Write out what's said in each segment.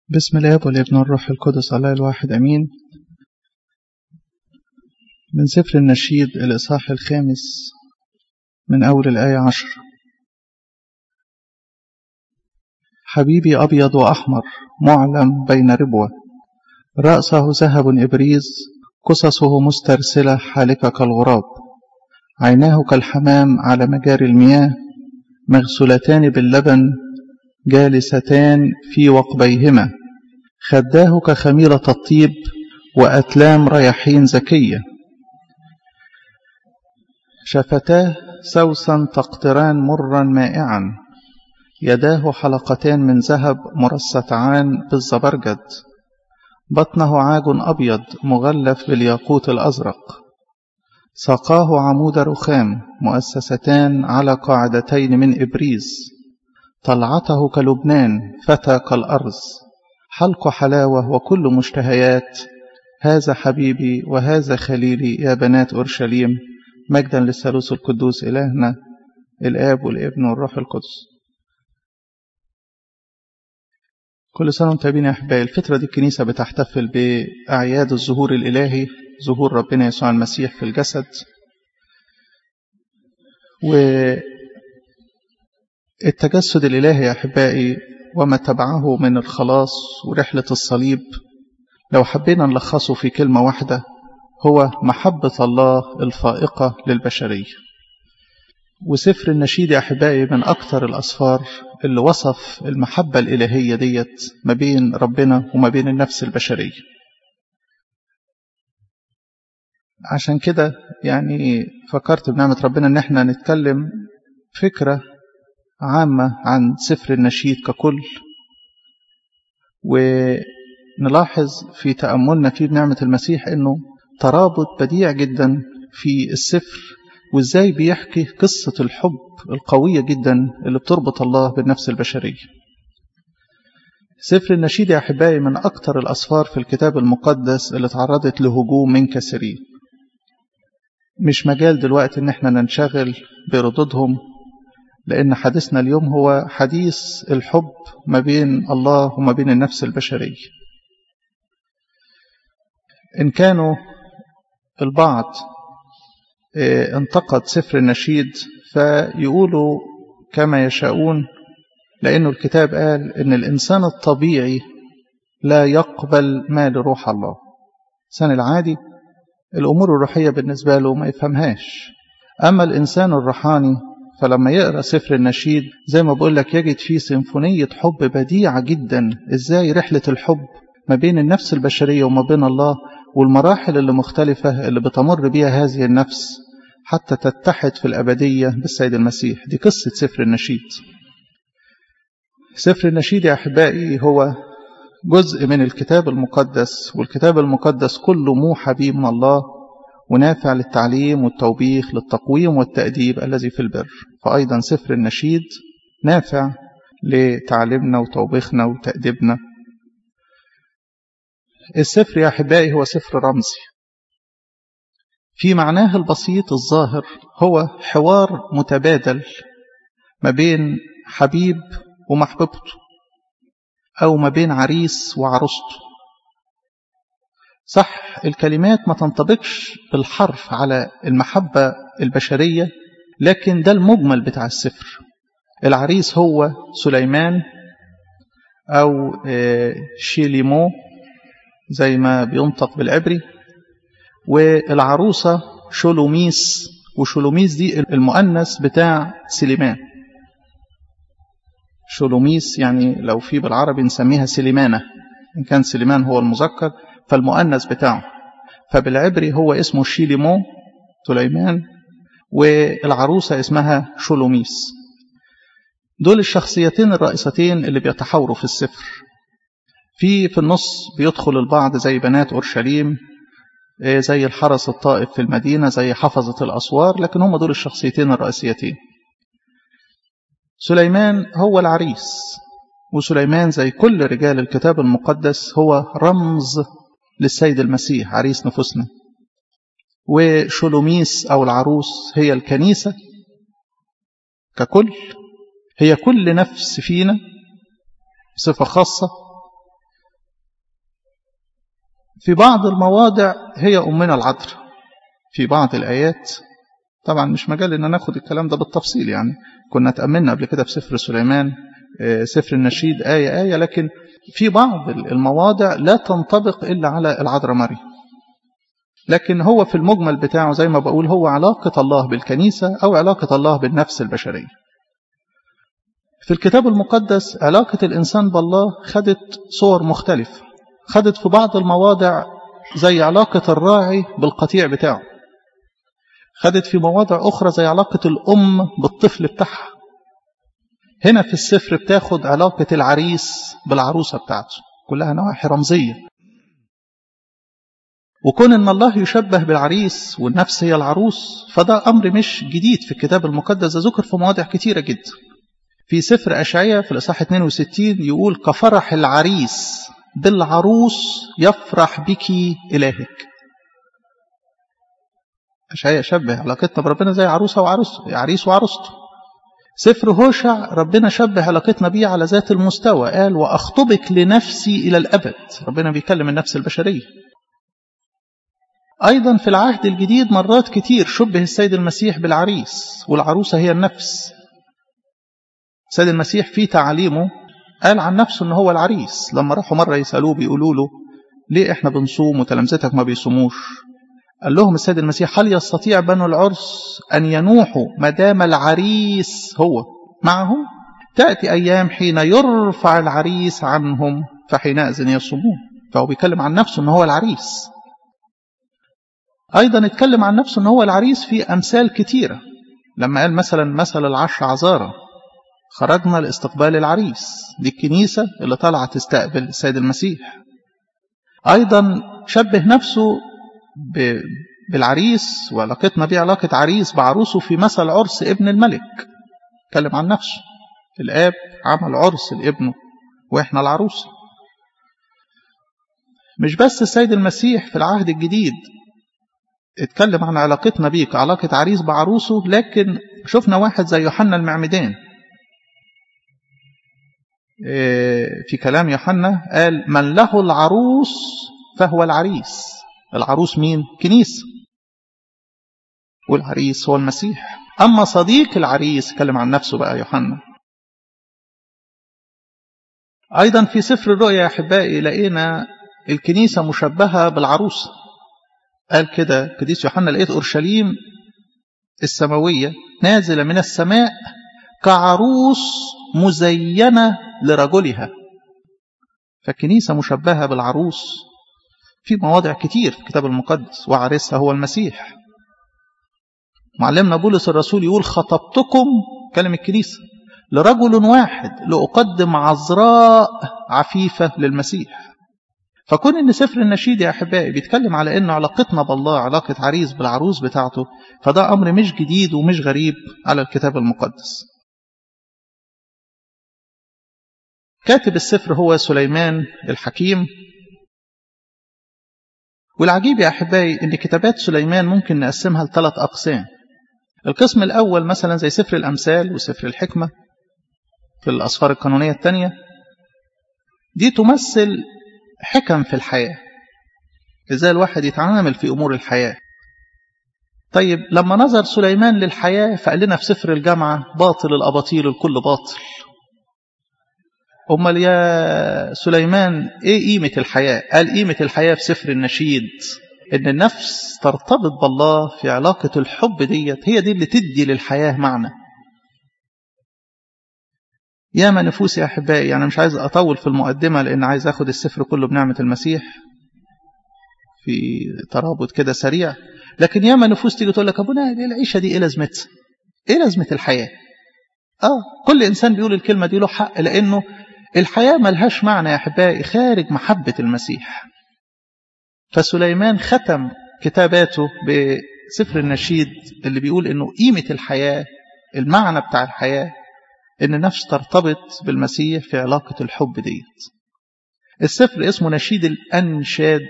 بسم الاب والابن والروح القدس الله الواحد امين من سفر النشيد الاصحاح الخامس من اول الايه عشر حبيبي ابيض واحمر معلم بين ربوه راسه ذهب ابريز قصصه مسترسله حالكه كالغراب عيناه كالحمام على مجاري المياه مغسولتان باللبن جالستان في وقبيهما خداه كخميرة الطيب وأتلام ريحين زكية شفتاه سوسا تقطران مرا مائعا يداه حلقتان من ذهب مرصتعان بالزبرجد بطنه عاج أبيض مغلف بالياقوت الأزرق ساقاه عمود رخام مؤسستان على قاعدتين من إبريز طلعته كلبنان فتى كالأرز حلق حلاوة وكل مشتهيات هذا حبيبي وهذا خليلي يا بنات أورشليم مجدا للثالوث القدوس إلهنا الآب والابن والروح القدس كل سنة وانتم طيبين يا أحبائي الفترة دي الكنيسة بتحتفل بأعياد الظهور الإلهي ظهور ربنا يسوع المسيح في الجسد و التجسد الإلهي يا أحبائي وما تبعه من الخلاص ورحلة الصليب لو حبينا نلخصه في كلمة واحدة هو محبة الله الفائقة للبشرية وسفر النشيد يا أحبائي من أكثر الأسفار اللي وصف المحبة الإلهية ديت ما بين ربنا وما بين النفس البشرية عشان كده يعني فكرت بنعمة ربنا ان احنا نتكلم فكرة عامة عن سفر النشيد ككل ونلاحظ في تأملنا فيه بنعمة المسيح أنه ترابط بديع جدا في السفر وإزاي بيحكي قصة الحب القوية جدا اللي بتربط الله بالنفس البشرية سفر النشيد يا أحبائي من أكثر الأسفار في الكتاب المقدس اللي تعرضت لهجوم من كثيرين مش مجال دلوقتي ان احنا ننشغل بردودهم لأن حديثنا اليوم هو حديث الحب ما بين الله وما بين النفس البشرية إن كانوا البعض انتقد سفر النشيد فيقولوا كما يشاءون لأنه الكتاب قال إن الإنسان الطبيعي لا يقبل ما لروح الله الإنسان العادي الأمور الروحية بالنسبة له ما يفهمهاش أما الإنسان الروحاني فلما يقرأ سفر النشيد زي ما بقول لك يجد فيه سيمفونية حب بديعة جدا إزاي رحلة الحب ما بين النفس البشرية وما بين الله والمراحل اللي مختلفة اللي بتمر بها هذه النفس حتى تتحد في الأبدية بالسيد المسيح دي قصة سفر النشيد سفر النشيد يا أحبائي هو جزء من الكتاب المقدس والكتاب المقدس كله موحى به من الله ونافع للتعليم والتوبيخ للتقويم والتأديب الذي في البر فأيضا سفر النشيد نافع لتعليمنا وتوبيخنا وتأديبنا السفر يا أحبائي هو سفر رمزي في معناه البسيط الظاهر هو حوار متبادل ما بين حبيب ومحبوبته أو ما بين عريس وعروسته صح الكلمات ما تنطبقش بالحرف على المحبة البشرية لكن ده المجمل بتاع السفر العريس هو سليمان أو شيليمو زي ما بينطق بالعبري والعروسة شولوميس وشولوميس دي المؤنث بتاع سليمان شولوميس يعني لو في بالعربي نسميها سليمانة إن كان سليمان هو المذكر فالمؤنث بتاعه فبالعبري هو اسمه شيليمو سليمان والعروسة اسمها شولوميس دول الشخصيتين الرئيستين اللي بيتحاوروا في السفر في في النص بيدخل البعض زي بنات أورشليم زي الحرس الطائف في المدينة زي حفظة الأسوار لكن هم دول الشخصيتين الرئيسيتين سليمان هو العريس وسليمان زي كل رجال الكتاب المقدس هو رمز للسيد المسيح عريس نفوسنا وشولوميس أو العروس هي الكنيسة ككل هي كل نفس فينا بصفة خاصة في بعض المواضع هي أمنا العذراء في بعض الآيات طبعا مش مجال ان ناخد الكلام ده بالتفصيل يعني كنا تأملنا قبل كده في سفر سليمان سفر النشيد آية آية لكن في بعض المواضع لا تنطبق إلا على العذراء مريم لكن هو في المجمل بتاعه زي ما بقول هو علاقة الله بالكنيسة أو علاقة الله بالنفس البشرية في الكتاب المقدس علاقة الإنسان بالله خدت صور مختلفة خدت في بعض المواضع زي علاقة الراعي بالقطيع بتاعه خدت في مواضع أخرى زي علاقة الأم بالطفل بتاعها هنا في السفر بتاخد علاقة العريس بالعروسة بتاعته كلها نواحي رمزية وكون ان الله يشبه بالعريس والنفس هي العروس فده امر مش جديد في الكتاب المقدس ده ذكر في مواضع كتيرة جدا في سفر أشعية في الإصحاح 62 يقول كفرح العريس بالعروس يفرح بك إلهك أشعية شبه علاقتنا بربنا زي عروسة وعروسته عريس وعروسته سفر هوشع ربنا شبه علاقتنا بيه على ذات المستوى قال وأخطبك لنفسي إلى الأبد ربنا بيكلم النفس البشرية أيضا في العهد الجديد مرات كتير شبه السيد المسيح بالعريس والعروسة هي النفس السيد المسيح في تعليمه قال عن نفسه ان هو العريس لما راحوا مرة يسألوه بيقولوا له ليه احنا بنصوم وتلامذتك ما بيصوموش قال لهم السيد المسيح هل يستطيع بنو العرس أن ينوحوا ما دام العريس هو معهم تأتي أيام حين يرفع العريس عنهم فحينئذ يصومون فهو بيتكلم عن نفسه ان هو العريس أيضا اتكلم عن نفسه ان هو العريس في أمثال كتيرة لما قال مثلا مثل العشر عذارى خرجنا لاستقبال العريس دي الكنيسة اللي طالعة تستقبل السيد المسيح أيضا شبه نفسه بالعريس وعلاقتنا بيه علاقة عريس بعروسه في مثل عرس ابن الملك اتكلم عن نفسه الآب عمل عرس لابنه وإحنا العروس مش بس السيد المسيح في العهد الجديد اتكلم عن علاقتنا بيه كعلاقة عريس بعروسه لكن شفنا واحد زي يوحنا المعمدان في كلام يوحنا قال من له العروس فهو العريس العروس مين؟ كنيسة والعريس هو المسيح أما صديق العريس كلم عن نفسه بقى يوحنا أيضا في سفر الرؤيا يا أحبائي لقينا الكنيسة مشبهة بالعروسة قال كده قديس يوحنا لقيت أورشليم السماوية نازلة من السماء كعروس مزينة لرجلها فالكنيسة مشبهة بالعروس في مواضع كتير في الكتاب المقدس وعريسها هو المسيح معلمنا بولس الرسول يقول خطبتكم كلم الكنيسة لرجل واحد لأقدم عذراء عفيفة للمسيح فكون ان سفر النشيد يا احبائي بيتكلم على ان علاقتنا بالله علاقة عريس بالعروس بتاعته فده امر مش جديد ومش غريب على الكتاب المقدس كاتب السفر هو سليمان الحكيم والعجيب يا أحبائي أن كتابات سليمان ممكن نقسمها لثلاث أقسام القسم الأول مثلا زي سفر الأمثال وسفر الحكمة في الأسفار القانونية الثانية دي تمثل حكم في الحياة إزاي الواحد يتعامل في أمور الحياة طيب لما نظر سليمان للحياة فقال لنا في سفر الجامعة باطل الأباطيل الكل باطل أمال يا سليمان إيه قيمة الحياة قال قيمة الحياة في سفر النشيد إن النفس ترتبط بالله في علاقة الحب ديت هي دي اللي تدي للحياة معنى يا ما نفوس يا أحبائي يعني مش عايز أطول في المقدمة لأن عايز أخد السفر كله بنعمة المسيح في ترابط كده سريع لكن ياما نفوس تيجي تقول لك أبونا العيشة دي إيه لازمتها إيه لازمة الحياة آه كل إنسان بيقول الكلمة دي له حق لأنه الحياة ملهاش معنى يا أحبائي خارج محبة المسيح فسليمان ختم كتاباته بسفر النشيد اللي بيقول إنه قيمة الحياة المعنى بتاع الحياة إن النفس ترتبط بالمسيح في علاقة الحب ديت السفر اسمه نشيد الأنشاد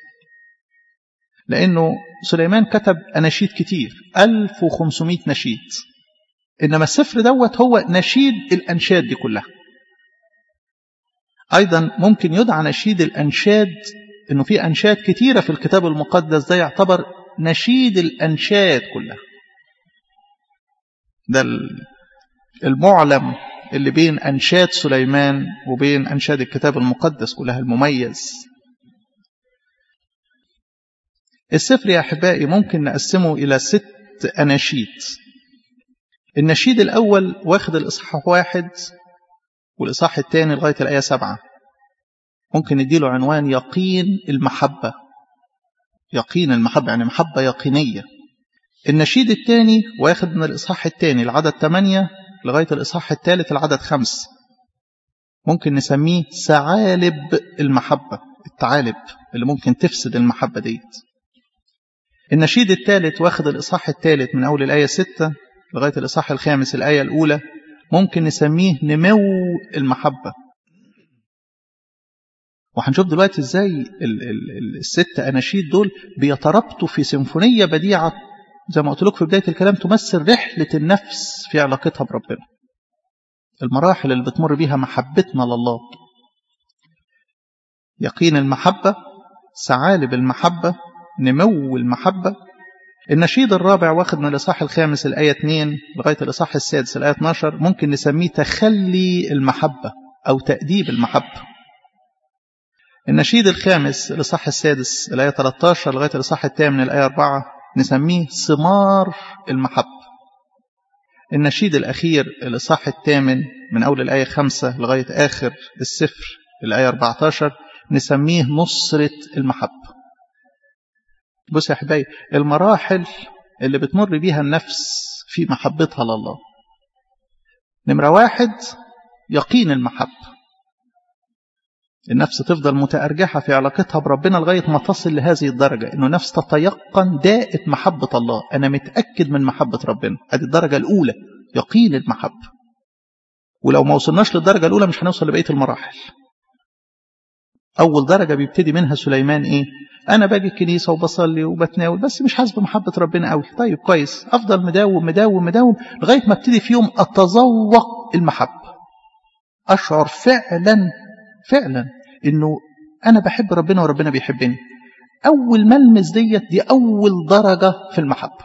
لأنه سليمان كتب أناشيد كتير 1500 نشيد إنما السفر دوت هو نشيد الأنشاد دي كلها أيضا ممكن يدعى نشيد الأنشاد انه في انشاد كتيره في الكتاب المقدس ده يعتبر نشيد الانشاد كلها ده المعلم اللي بين انشاد سليمان وبين انشاد الكتاب المقدس كلها المميز السفر يا احبائي ممكن نقسمه الى ست اناشيد النشيد الاول واخد الاصحاح واحد والاصحاح الثاني لغايه الايه سبعه ممكن نديله عنوان يقين المحبة يقين المحبة يعني محبة يقينية النشيد الثاني واخد من الإصحاح الثاني العدد 8 لغاية الإصحاح الثالث العدد 5 ممكن نسميه ثعالب المحبة الثعالب اللي ممكن تفسد المحبة ديت النشيد الثالث واخد الإصحاح الثالث من أول الآية 6 لغاية الإصحاح الخامس الآية الأولى ممكن نسميه نمو المحبة وهنشوف دلوقتي ازاي ال ال الست اناشيد دول بيترابطوا في سيمفونيه بديعه زي ما قلت لكم في بدايه الكلام تمثل رحله النفس في علاقتها بربنا. المراحل اللي بتمر بيها محبتنا لله. يقين المحبه، ثعالب المحبه، نمو المحبه. النشيد الرابع واخد من الاصحاح الخامس الايه 2 لغايه الاصحاح السادس الايه 12 ممكن نسميه تخلي المحبه او تاديب المحبه. النشيد الخامس الإصحاح السادس الآية 13 لغاية الإصحاح الثامن الآية 4 نسميه ثمار المحبة. النشيد الأخير الإصحاح الثامن من أول الآية 5 لغاية آخر السفر الآية 14 نسميه نصرة المحبة. بص يا أحبائي المراحل اللي بتمر بيها النفس في محبتها لله. نمرة واحد يقين المحبة. النفس تفضل متأرجحة في علاقتها بربنا لغاية ما تصل لهذه الدرجة إنه نفس تتيقن دائة محبة الله أنا متأكد من محبة ربنا هذه الدرجة الأولى يقين المحبة ولو ما وصلناش للدرجة الأولى مش هنوصل لبقية المراحل أول درجة بيبتدي منها سليمان إيه أنا باجي الكنيسة وبصلي وبتناول بس مش حاسس بمحبة ربنا قوي طيب كويس أفضل مداوم مداوم مداوم لغاية ما ابتدي في يوم أتذوق المحبة أشعر فعلا فعلا انه انا بحب ربنا وربنا بيحبني اول ملمس ديت دي اول درجه في المحبه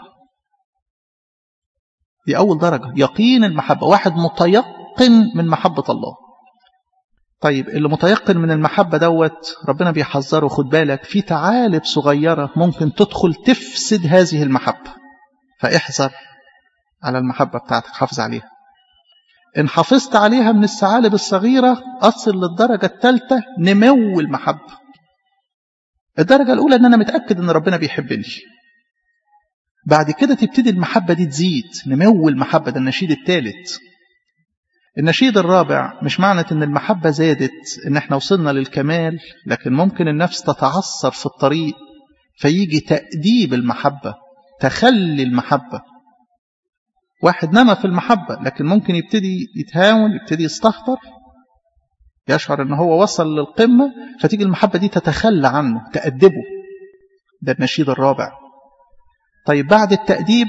دي اول درجه يقين المحبه واحد متيقن من محبه الله طيب اللي متيقن من المحبه دوت ربنا بيحذره خد بالك في تعالب صغيره ممكن تدخل تفسد هذه المحبه فاحذر على المحبه بتاعتك حافظ عليها إن حافظت عليها من الثعالب الصغيرة أصل للدرجة الثالثة نمو المحبة الدرجة الأولى إن أنا متأكد إن ربنا بيحبني بعد كده تبتدي المحبة دي تزيد نمو المحبة ده النشيد الثالث النشيد الرابع مش معنى إن المحبة زادت إن إحنا وصلنا للكمال لكن ممكن النفس تتعثر في الطريق فيجي تأديب المحبة تخلي المحبة واحد نما في المحبة لكن ممكن يبتدي يتهاون يبتدي يستهتر يشعر ان هو وصل للقمة فتيجي المحبة دي تتخلى عنه تأدبه ده النشيد الرابع طيب بعد التأديب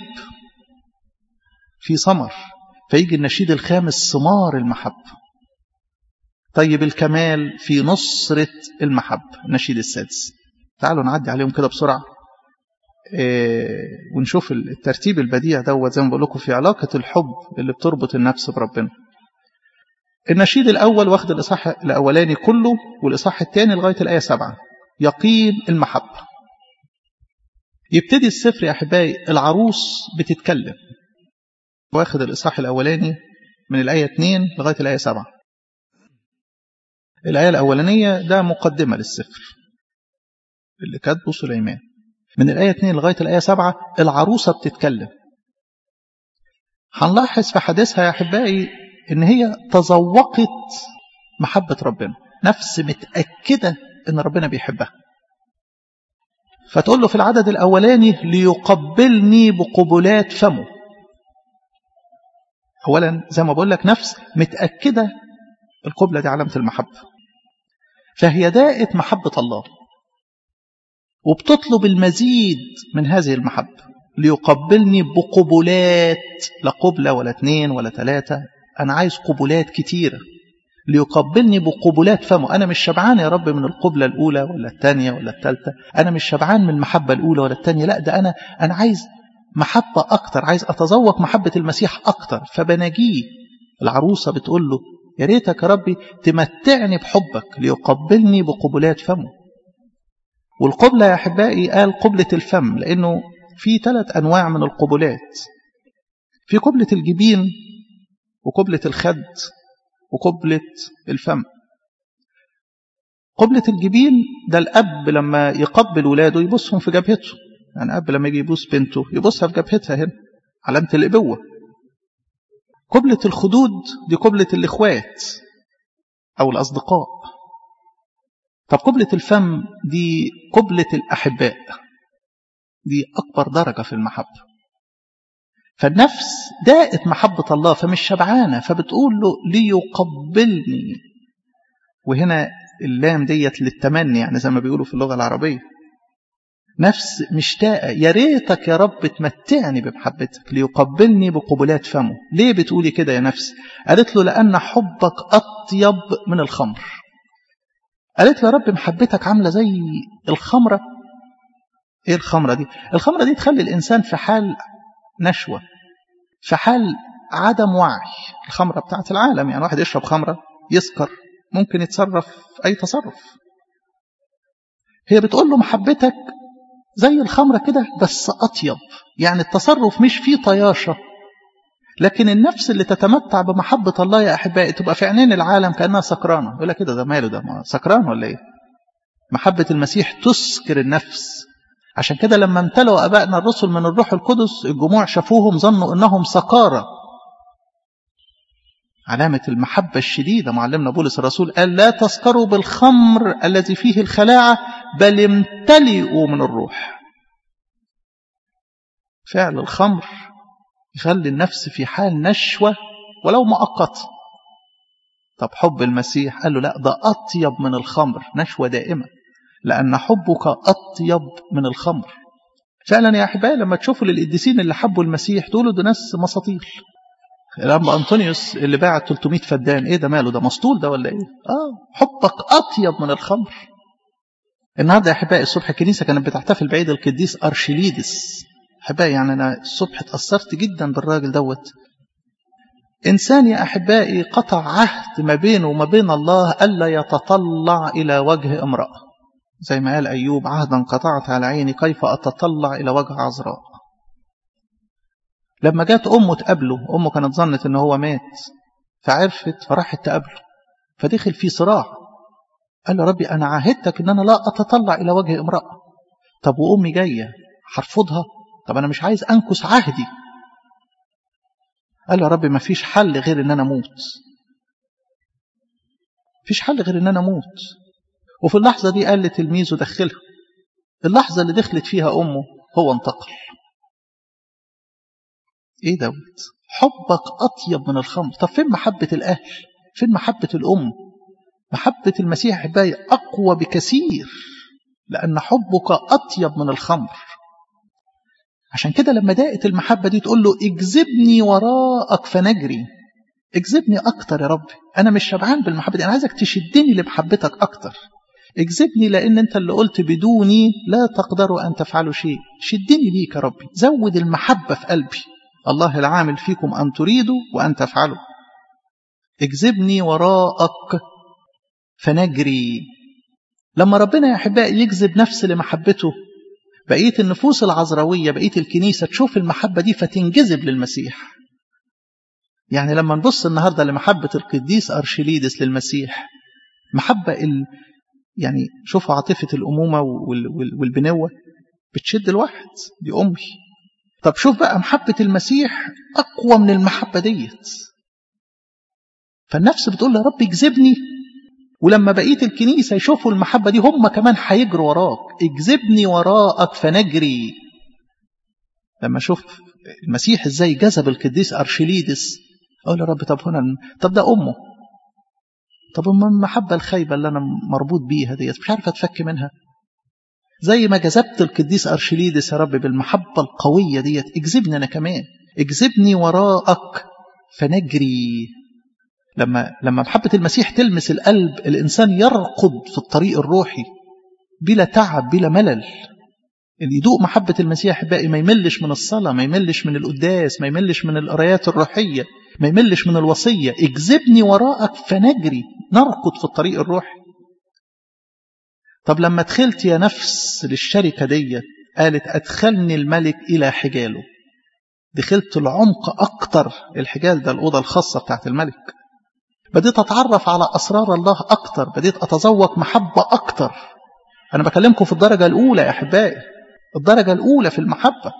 في ثمر فيجي النشيد الخامس ثمار المحبة طيب الكمال في نصرة المحبة النشيد السادس تعالوا نعدي عليهم كده بسرعة ونشوف الترتيب البديع دوت زي ما بقول لكم في علاقة الحب اللي بتربط النفس بربنا. النشيد الأول واخد الإصحاح الأولاني كله والإصحاح الثاني لغاية الآية سبعة. يقين المحبة. يبتدي السفر يا أحبائي العروس بتتكلم. واخد الإصحاح الأولاني من الآية 2 لغاية الآية 7. الآية الأولانية ده مقدمة للسفر اللي كاتبه سليمان. من الآية 2 لغاية الآية 7 العروسة بتتكلم هنلاحظ في حديثها يا أحبائي إن هي تذوقت محبة ربنا نفس متأكدة إن ربنا بيحبها فتقول له في العدد الأولاني ليقبلني بقبلات فمه أولا زي ما بقول لك نفس متأكدة القبلة دي علامة المحبة فهي داءت محبة الله وبتطلب المزيد من هذه المحبة ليقبلني بقبلات لا قبلة ولا اتنين ولا ثلاثة أنا عايز قبلات كتيرة ليقبلني بقبلات فمه أنا مش شبعان يا رب من القبلة الأولى ولا الثانية ولا الثالثة أنا مش شبعان من المحبة الأولى ولا الثانية لا ده أنا أنا عايز محبة أكتر عايز أتذوق محبة المسيح أكتر فبناجيه العروسة بتقول له يا ريتك يا ربي تمتعني بحبك ليقبلني بقبلات فمه والقبلة يا أحبائي قال قبلة الفم لأنه في ثلاث أنواع من القبلات في قبلة الجبين وقبلة الخد وقبلة الفم قبلة الجبين ده الأب لما يقبل ولاده يبصهم في جبهته يعني أب لما يجي يبوس بنته يبصها في جبهتها هنا علامة الإبوة قبلة الخدود دي قبلة الإخوات أو الأصدقاء طب قبلة الفم دي قبلة الأحباء دي أكبر درجة في المحبة فالنفس داءت محبة الله فمش شبعانة فبتقول له ليقبلني وهنا اللام ديت للتمني يعني زي ما بيقولوا في اللغة العربية نفس مشتاقة يا ريتك يا رب تمتعني بمحبتك ليقبلني بقبلات فمه ليه بتقولي كده يا نفس قالت له لأن حبك أطيب من الخمر قالت له يا رب محبتك عاملة زي الخمرة ايه الخمرة دي الخمرة دي تخلي الإنسان في حال نشوة في حال عدم وعي الخمرة بتاعت العالم يعني واحد يشرب خمرة يسكر ممكن يتصرف أي تصرف هي بتقول له محبتك زي الخمرة كده بس أطيب يعني التصرف مش فيه طياشة لكن النفس اللي تتمتع بمحبة الله يا أحبائي تبقى في عينين العالم كأنها سكرانة يقول لك كده ده ماله ده سكران ولا إيه محبة المسيح تسكر النفس عشان كده لما امتلوا أبائنا الرسل من الروح القدس الجموع شافوهم ظنوا أنهم سكارى علامة المحبة الشديدة معلمنا بولس الرسول قال لا تسكروا بالخمر الذي فيه الخلاعة بل امتلئوا من الروح فعل الخمر يخلي النفس في حال نشوة ولو مؤقت طب حب المسيح قال له لا ده أطيب من الخمر نشوة دائمة لأن حبك أطيب من الخمر فعلا يا أحبائي لما تشوفوا للقديسين اللي حبوا المسيح تقولوا ده ناس مساطيل الأنبا أنطونيوس اللي باع 300 فدان إيه ده ماله ده مسطول ده ولا إيه آه حبك أطيب من الخمر النهارده يا أحبائي الصبح الكنيسة كانت بتحتفل بعيد القديس أرشليدس أحبائي يعني أنا الصبح اتأثرت جدا بالراجل دوت إنسان يا أحبائي قطع عهد ما بينه وما بين الله ألا يتطلع إلى وجه امرأة زي ما قال أيوب عهدا قطعت على عيني كيف أتطلع إلى وجه عذراء لما جات أمه تقابله أمه كانت ظنت إن هو مات فعرفت فراحت تقابله فدخل في صراع قال له ربي أنا عاهدتك إن أنا لا أتطلع إلى وجه امرأة طب وأمي جاية هرفضها طب أنا مش عايز أنكس عهدي قال له يا ربي ما فيش حل غير إن أنا أموت فيش حل غير إن أنا أموت وفي اللحظة دي قال لتلميذه دخلها اللحظة اللي دخلت فيها أمه هو انتقل إيه دوت حبك أطيب من الخمر طب فين محبة الأهل فين محبة الأم محبة المسيح أحبائي أقوى بكثير لأن حبك أطيب من الخمر عشان كده لما داقت المحبة دي تقول له اجذبني وراءك فنجري اجذبني أكتر يا رب أنا مش شبعان بالمحبة دي أنا عايزك تشدني لمحبتك أكتر اجذبني لأن أنت اللي قلت بدوني لا تقدروا أن تفعلوا شيء شدني ليك يا ربي زود المحبة في قلبي الله العامل فيكم أن تريدوا وأن تفعلوا اجذبني وراءك فنجري لما ربنا يا أحبائي يجذب نفس لمحبته بقية النفوس العذراوية بقية الكنيسة تشوف المحبة دي فتنجذب للمسيح يعني لما نبص النهاردة لمحبة القديس أرشليدس للمسيح محبة ال... يعني شوفوا عاطفة الأمومة وال... وال... والبنوة بتشد الواحد دي أمي طب شوف بقى محبة المسيح أقوى من المحبة ديت فالنفس بتقول يا رب اجذبني ولما بقية الكنيسة يشوفوا المحبة دي هم كمان هيجروا وراك اجذبني وراءك فنجري لما شوف المسيح ازاي جذب القديس أرشليدس أقول يا رب طب هنا طب ده أمه طب أما المحبة الخايبة اللي أنا مربوط بيها ديت مش عارف أتفك منها زي ما جذبت القديس أرشليدس يا رب بالمحبة القوية ديت اجذبني أنا كمان اجذبني وراءك فنجري لما لما محبة المسيح تلمس القلب الإنسان يرقد في الطريق الروحي بلا تعب بلا ملل اللي يدوق محبة المسيح أحبائي ما يملش من الصلاة ما يملش من القداس ما يملش من القرايات الروحية ما يملش من الوصية اجذبني وراءك فنجري نرقد في الطريق الروحي طب لما دخلت يا نفس للشركة ديت قالت أدخلني الملك إلى حجاله دخلت العمق أكتر الحجال ده الأوضة الخاصة بتاعت الملك بديت أتعرف على أسرار الله أكتر بديت أتذوق محبة أكتر أنا بكلمكم في الدرجة الأولى يا أحبائي الدرجة الأولى في المحبة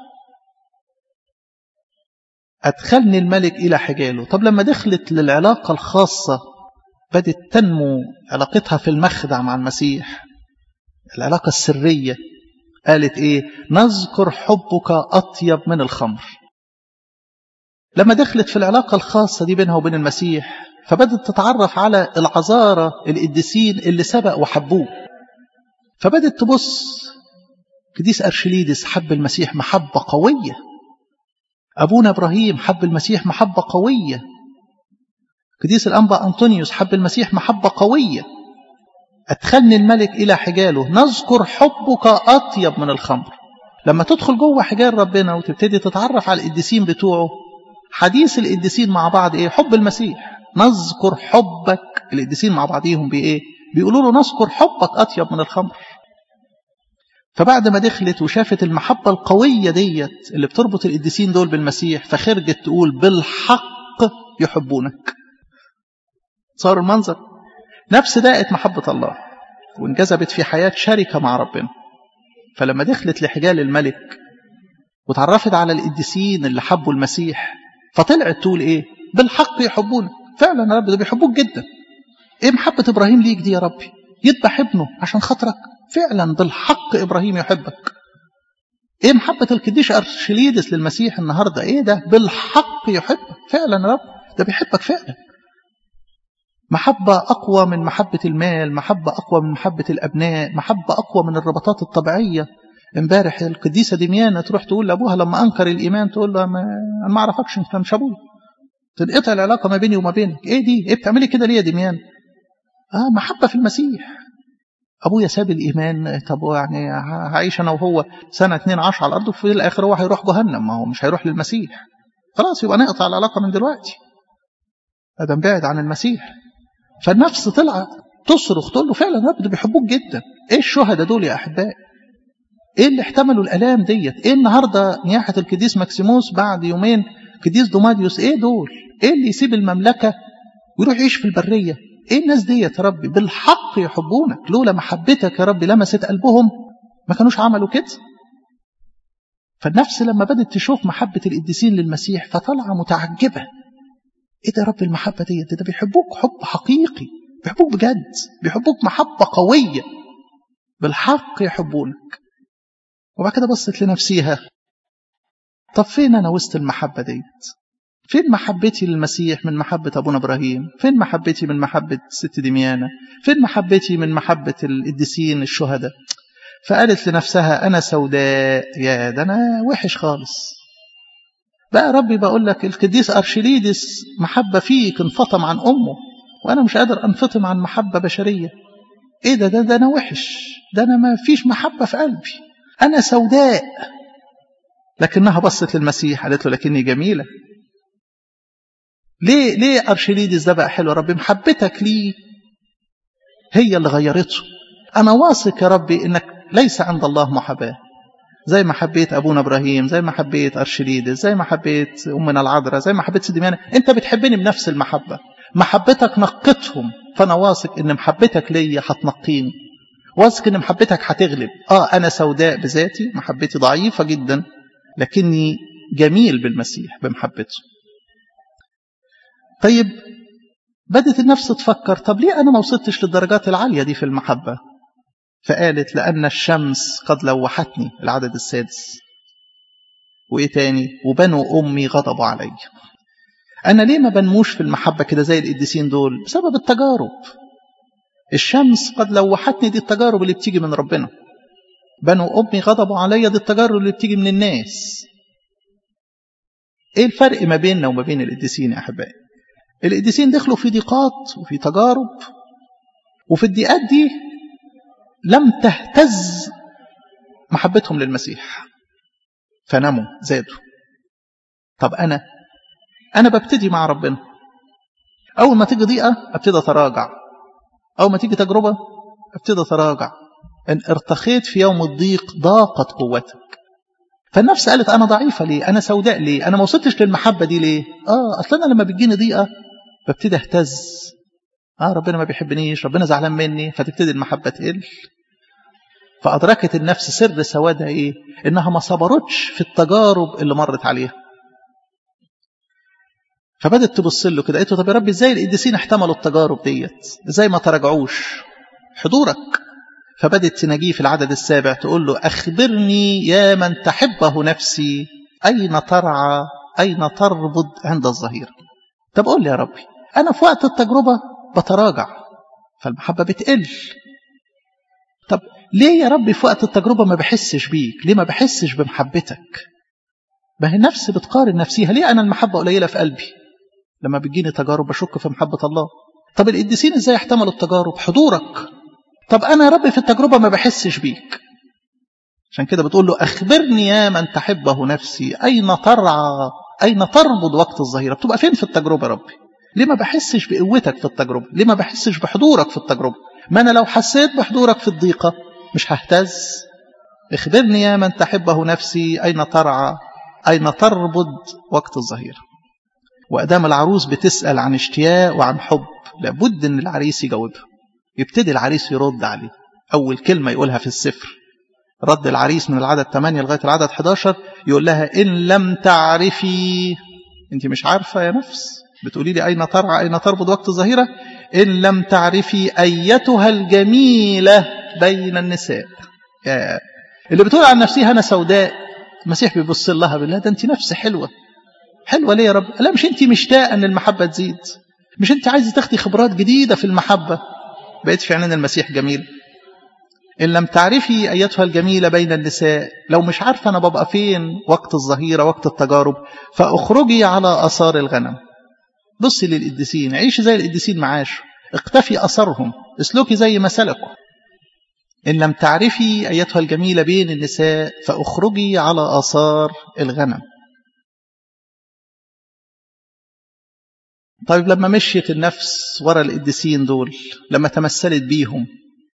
أدخلني الملك إلى حجاله طب لما دخلت للعلاقة الخاصة بدت تنمو علاقتها في المخدع مع المسيح العلاقة السرية قالت إيه نذكر حبك أطيب من الخمر لما دخلت في العلاقة الخاصة دي بينها وبين المسيح فبدت تتعرف على العذارة القديسين اللي سبق وحبوه فبدت تبص قديس أرشليدس حب المسيح محبة قوية أبونا إبراهيم حب المسيح محبة قوية قديس الأنبا أنطونيوس حب المسيح محبة قوية أدخلني الملك إلى حجاله نذكر حبك أطيب من الخمر لما تدخل جوه حجال ربنا وتبتدي تتعرف على القديسين بتوعه حديث القديسين مع بعض إيه حب المسيح نذكر حبك القديسين مع بعضيهم بإيه بيقولوا له نذكر حبك أطيب من الخمر فبعد ما دخلت وشافت المحبة القوية ديت اللي بتربط القديسين دول بالمسيح فخرجت تقول بالحق يحبونك صار المنظر نفس داءت محبة الله وانجذبت في حياة شركة مع ربنا فلما دخلت لحجال الملك وتعرفت على القديسين اللي حبوا المسيح فطلعت تقول ايه بالحق يحبونك فعلا يا رب ده بيحبوك جدا ايه محبة ابراهيم ليك دي يا ربي يذبح ابنه عشان خاطرك فعلا بالحق ابراهيم يحبك ايه محبة القديس ارشليدس للمسيح النهاردة ايه ده بالحق يحبك فعلا يا رب ده بيحبك فعلا محبة أقوى من محبة المال محبة أقوى من محبة الأبناء محبة أقوى من الربطات الطبيعية امبارح القديسة دميانة تروح تقول لأبوها لما أنكر الإيمان تقول له ما أنا ما أعرفكش أنت مش أبوي تنقطع العلاقة ما بيني وما بينك إيه دي إيه بتعملي كده ليه يا دميان آه محبة في المسيح أبويا ساب الإيمان طب يعني هعيش أنا وهو سنة اتنين عشر على الأرض وفي الآخر هو هيروح جهنم ما هو مش هيروح للمسيح خلاص يبقى نقطع العلاقة من دلوقتي ادم بعد عن المسيح فالنفس طلع تصرخ تقول له فعلا رب ده بيحبوك جدا ايه الشهداء دول يا احبائي ايه اللي احتملوا الالام ديت ايه النهارده نياحه القديس ماكسيموس بعد يومين قديس دوماديوس ايه دول ايه اللي يسيب المملكه ويروح يعيش في البريه ايه الناس ديت يا ربي بالحق يحبونك لولا محبتك يا ربي لمست قلبهم ما كانوش عملوا كده فالنفس لما بدت تشوف محبة القديسين للمسيح فطالعة متعجبة ايه ده يا رب المحبة ديت ده, ده بيحبوك حب حقيقي بيحبوك بجد بيحبوك محبة قوية بالحق يحبونك وبعد كده بصت لنفسيها طب فين انا وسط المحبة ديت فين محبتي للمسيح من محبة أبونا إبراهيم فين محبتي من محبة ست دميانة فين محبتي من محبة القديسين الشهداء فقالت لنفسها أنا سوداء يا ده أنا وحش خالص بقى ربي بقول لك القديس أرشليدس محبة فيك انفطم عن أمه وأنا مش قادر أنفطم عن محبة بشرية إيه ده ده, ده أنا وحش ده أنا ما فيش محبة في قلبي أنا سوداء لكنها بصت للمسيح قالت له لكني جميلة ليه ليه أرشليدس ده بقى حلو يا ربي محبتك ليه هي اللي غيرته أنا واثق يا ربي إنك ليس عند الله محاباة زي ما حبيت أبونا إبراهيم زي ما حبيت أرشليدس زي ما حبيت أمنا العذراء زي ما حبيت سيدي أنت بتحبني بنفس المحبة محبتك نقتهم فأنا واثق إن محبتك ليا هتنقيني واثق إن محبتك هتغلب آه أنا سوداء بذاتي محبتي ضعيفة جدا لكني جميل بالمسيح بمحبته طيب بدت النفس تفكر طب ليه أنا ما وصلتش للدرجات العالية دي في المحبة فقالت لأن الشمس قد لوحتني العدد السادس وإيه تاني وبنو أمي غضبوا علي أنا ليه ما بنموش في المحبة كده زي القديسين دول بسبب التجارب الشمس قد لوحتني دي التجارب اللي بتيجي من ربنا بنو أمي غضبوا علي دي التجارب اللي بتيجي من الناس ايه الفرق ما بيننا وما بين القديسين يا احبائي القديسين دخلوا في ضيقات وفي تجارب وفي الضيقات دي لم تهتز محبتهم للمسيح فنموا زادوا طب أنا أنا ببتدي مع ربنا أول ما تيجي ضيقة أبتدي أتراجع أول ما تيجي تجربة أبتدي أتراجع إن ارتخيت في يوم الضيق ضاقت قوتك فالنفس قالت أنا ضعيفة ليه أنا سوداء ليه أنا ما وصلتش للمحبة دي ليه آه أصلا أنا لما بتجيني ضيقة ببتدي أهتز آه ربنا ما بيحبنيش ربنا زعلان مني فتبتدي المحبة تقل فأدركت النفس سر سوادها إيه إنها ما صبرتش في التجارب اللي مرت عليها فبدت تبص له كده قالت له طب يا رب ازاي القديسين احتملوا التجارب ديت ازاي ما تراجعوش حضورك فبدت تناجيه في العدد السابع تقول له أخبرني يا من تحبه نفسي أين ترعى أين تربض عند الظهيرة طب قول لي يا ربي أنا في وقت التجربة بتراجع فالمحبة بتقل طب ليه يا ربي في وقت التجربة ما بحسش بيك ليه ما بحسش بمحبتك ما هي نفس بتقارن نفسيها ليه أنا المحبة قليلة في قلبي لما بتجيني تجارب بشك في محبة الله طب القديسين ازاي احتملوا التجارب حضورك طب أنا يا رب في التجربة ما بحسش بيك عشان كده بتقول له أخبرني يا من تحبه نفسي أين ترعى أين تربض وقت الظهيرة بتبقى فين في التجربة يا ربي ليه ما بحسش بقوتك في التجربة ليه ما بحسش بحضورك في التجربة ما أنا لو حسيت بحضورك في الضيقة مش ههتز اخبرني يا من تحبه نفسي أين ترعى أين تربض وقت الظهيرة وأدام العروس بتسأل عن اشتياق وعن حب لابد أن العريس يجاوبها يبتدي العريس يرد عليه أول كلمة يقولها في السفر رد العريس من العدد 8 لغاية العدد 11 يقول لها إن لم تعرفي أنت مش عارفة يا نفس بتقولي لي أين ترعى أين تربض وقت الظهيرة إن لم تعرفي أيتها الجميلة بين النساء اللي بتقول عن نفسها أنا سوداء المسيح بيبص لها بالله ده أنت نفس حلوة حلوة ليه يا رب لا مش أنت مشتاقة أن المحبة تزيد مش أنت عايزة تاخدي خبرات جديدة في المحبة بقيت في عينين المسيح جميل إن لم تعرفي أيتها الجميلة بين النساء لو مش عارفة أنا ببقى فين وقت الظهيرة وقت التجارب فأخرجي على أثار الغنم بصي للقديسين عيشي زي القديسين معاش اقتفي أثرهم اسلكي زي ما سلكوا إن لم تعرفي أيتها الجميلة بين النساء فأخرجي على آثار الغنم طيب لما مشيت النفس ورا القديسين دول لما تمثلت بيهم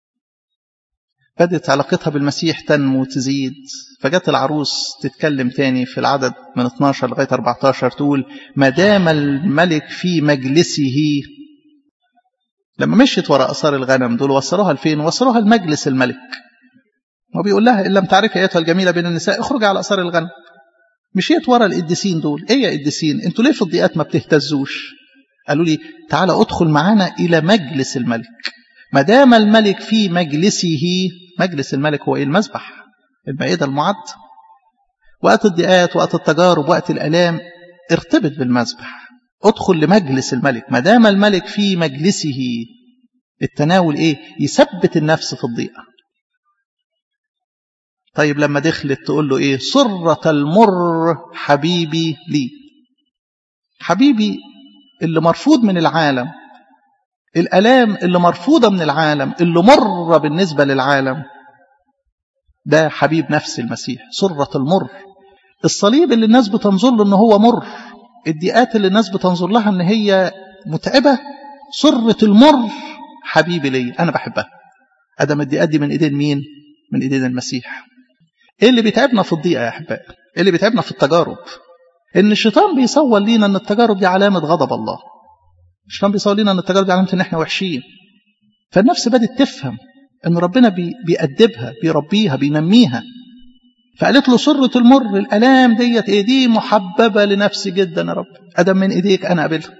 بدت علاقتها بالمسيح تنمو وتزيد فجت العروس تتكلم تاني في العدد من 12 لغاية 14 تقول ما دام الملك في مجلسه لما مشيت وراء أثار الغنم دول وصلوها لفين وصلوها لمجلس الملك وبيقول لها إن لم تعرفي أيتها الجميلة بين النساء اخرجي على أثار الغنم مشيت ورا القديسين دول ايه يا قديسين انتوا ليه في الضيقات ما بتهتزوش قالوا لي تعالى ادخل معانا إلى مجلس الملك ما دام الملك في مجلسه مجلس الملك هو ايه المذبح المائدة المعد وقت الضيقات وقت التجارب وقت الآلام ارتبط بالمذبح ادخل لمجلس الملك ما دام الملك في مجلسه التناول ايه يثبت النفس في الضيقة طيب لما دخلت تقول له ايه سرة المر حبيبي لي حبيبي اللي مرفوض من العالم الألام اللي مرفوضة من العالم اللي مرة بالنسبة للعالم ده حبيب نفس المسيح سرة المر الصليب اللي الناس بتنظر له ان هو مر الضيقات اللي الناس بتنظر لها ان هي متعبة سرة المر حبيبي لي انا بحبها ادم الضيقات دي من ايدين مين من ايدين المسيح ايه اللي بيتعبنا في الضيقة يا احبائي ايه اللي بيتعبنا في التجارب ان الشيطان بيصور لينا ان التجارب دي علامة غضب الله الشيطان بيصور لنا ان التجارب دي علامه ان احنا وحشين فالنفس بدات تفهم ان ربنا بي بيأدبها بيربيها بينميها فقالت له سرة المر الالام ديت ايه دي محببه لنفسي جدا يا رب ادم من ايديك انا قابلها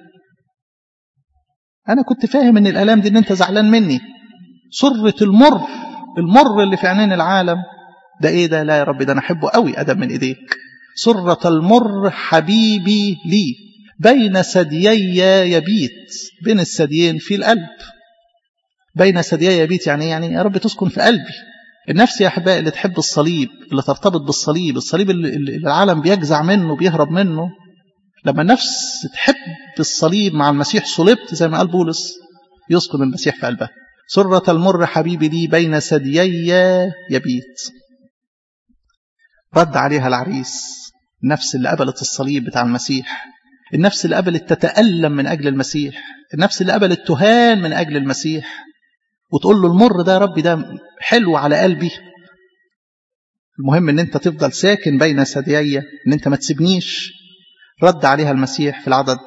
انا كنت فاهم ان الالام دي ان انت زعلان مني سرة المر المر اللي في عينين العالم ده ايه ده لا يا رب ده انا احبه قوي ادم من ايديك سرة المر حبيبي لي بين ثديي يبيت بين الثديين في القلب بين ثديي يبيت يعني يعني يا رب تسكن في قلبي النفس يا احبائي اللي تحب الصليب اللي ترتبط بالصليب الصليب اللي العالم بيجزع منه بيهرب منه لما النفس تحب الصليب مع المسيح صلبت زي ما قال بولس يسكن المسيح في قلبها سرة المر حبيبي لي بين ثديي يبيت رد عليها العريس النفس اللي قبلت الصليب بتاع المسيح النفس اللي قبلت تتألم من أجل المسيح النفس اللي قبلت تهان من أجل المسيح وتقول له المر ده يا ربي ده حلو على قلبي المهم ان انت تفضل ساكن بين ثديي ان انت ما تسيبنيش رد عليها المسيح في العدد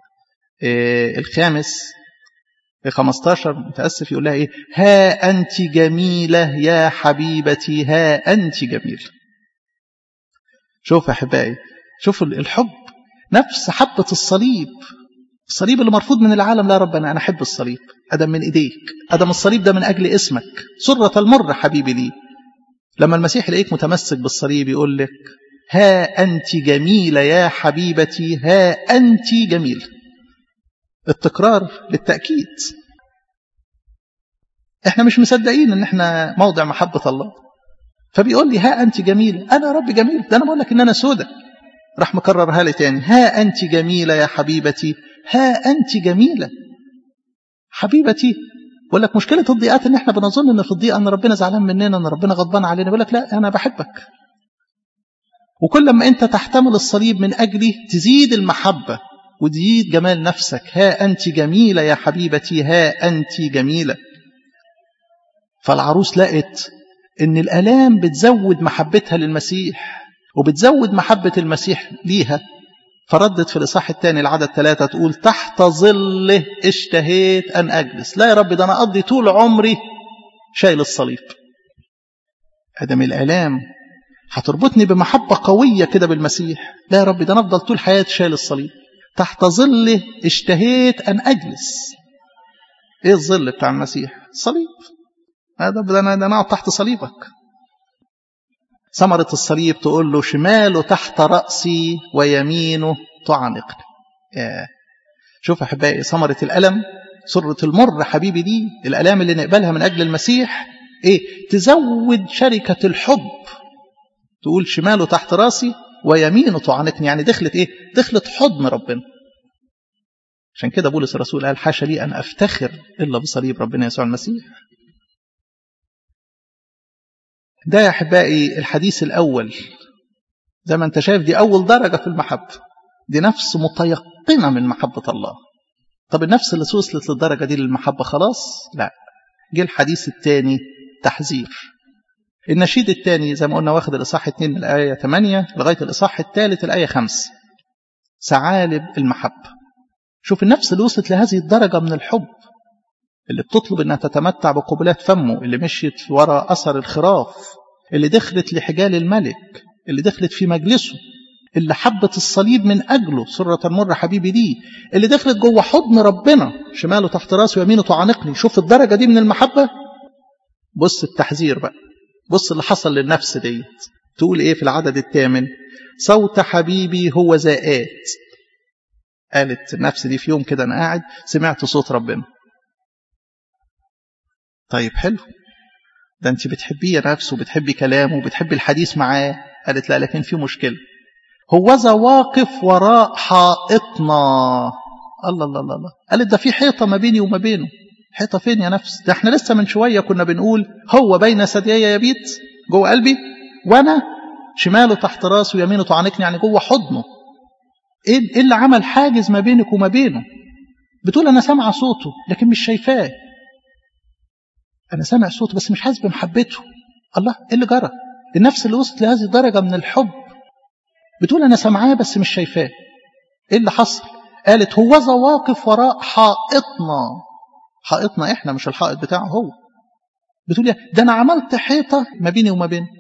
الخامس 15 متأسف يقول لها ايه ها أنت جميلة يا حبيبتي ها أنت جميلة شوف يا أحبائي شوف الحب نفس حبة الصليب الصليب اللي مرفوض من العالم لا ربنا أنا أحب الصليب أدم من إيديك أدم الصليب ده من أجل اسمك سرة المر حبيبي لي لما المسيح يلاقيك متمسك بالصليب يقول لك ها أنت جميلة يا حبيبتي ها أنت جميلة التكرار للتأكيد احنا مش مصدقين ان احنا موضع محبة الله فبيقول لي ها أنت جميلة أنا ربي جميل ده أنا بقول لك إن أنا سودة راح مكررها لي تاني ها أنت جميلة يا حبيبتي ها أنت جميلة حبيبتي بقول لك مشكلة الضيقات إن إحنا بنظن إن في الضيقة إن ربنا زعلان مننا إن ربنا غضبان علينا بقول لك لا أنا بحبك وكل ما أنت تحتمل الصليب من أجلي تزيد المحبة وتزيد جمال نفسك ها أنت جميلة يا حبيبتي ها أنت جميلة فالعروس لقت إن الآلام بتزود محبتها للمسيح وبتزود محبة المسيح ليها فردت في الإصحاح الثاني العدد ثلاثة تقول تحت ظله اشتهيت أن أجلس لا يا رب ده أنا أقضي طول عمري شايل الصليب أدم الآلام هتربطني بمحبة قوية كده بالمسيح لا يا رب ده أنا أفضل طول حياتي شايل الصليب تحت ظله اشتهيت أن أجلس إيه الظل بتاع المسيح الصليب هذا ده أنا ده أنا أقعد تحت صليبك ثمرة الصليب تقول له شماله تحت رأسي ويمينه تعانقني شوف أحبائي ثمرة الألم سرة المر حبيبي دي الألام اللي نقبلها من أجل المسيح إيه تزود شركة الحب تقول شماله تحت رأسي ويمينه تعانقني يعني دخلت إيه دخلت حضن ربنا عشان كده بولس الرسول قال حاشا لي أن أفتخر إلا بصليب ربنا يسوع المسيح ده يا أحبائي الحديث الأول زي ما أنت شايف دي أول درجة في المحبة دي نفس متيقنة من محبة الله طب النفس اللي وصلت للدرجة دي للمحبة خلاص لا جه الحديث الثاني تحذير النشيد الثاني زي ما قلنا واخد الإصحاح 2 من الآية 8 لغاية الإصحاح الثالث الآية 5 ثعالب المحبة شوف النفس اللي وصلت لهذه الدرجة من الحب اللي بتطلب انها تتمتع بقبلات فمه اللي مشيت ورا اثر الخراف اللي دخلت لحجال الملك اللي دخلت في مجلسه اللي حبت الصليب من اجله سره المر حبيبي دي اللي دخلت جوه حضن ربنا شماله تحت راسه ويمينه تعانقني شوف الدرجه دي من المحبه بص التحذير بقى بص اللي حصل للنفس ديت تقول ايه في العدد الثامن صوت حبيبي هو زائات قالت النفس دي في يوم كده انا قاعد سمعت صوت ربنا طيب حلو ده انت بتحبيه نفسه وبتحبي كلامه وبتحبي الحديث معاه قالت لا لكن في مشكلة هوذا واقف وراء حائطنا الله الله الله الله قالت ده في حيطة ما بيني وما بينه حيطة فين يا نفس ده احنا لسه من شوية كنا بنقول هو بين ثديي يبيت جوه قلبي وانا شماله تحت راسه ويمينه تعانقني يعني جوه حضنه ايه اللي عمل حاجز ما بينك وما بينه بتقول انا سامعه صوته لكن مش شايفاه أنا سامع صوته بس مش حاسس بمحبته الله إيه اللي جرى النفس اللي وصلت لهذه الدرجة من الحب بتقول أنا سامعاه بس مش شايفاه إيه اللي حصل قالت هوذا واقف وراء حائطنا حائطنا إحنا مش الحائط بتاعه هو بتقول يا ده أنا عملت حيطة ما بيني وما بينه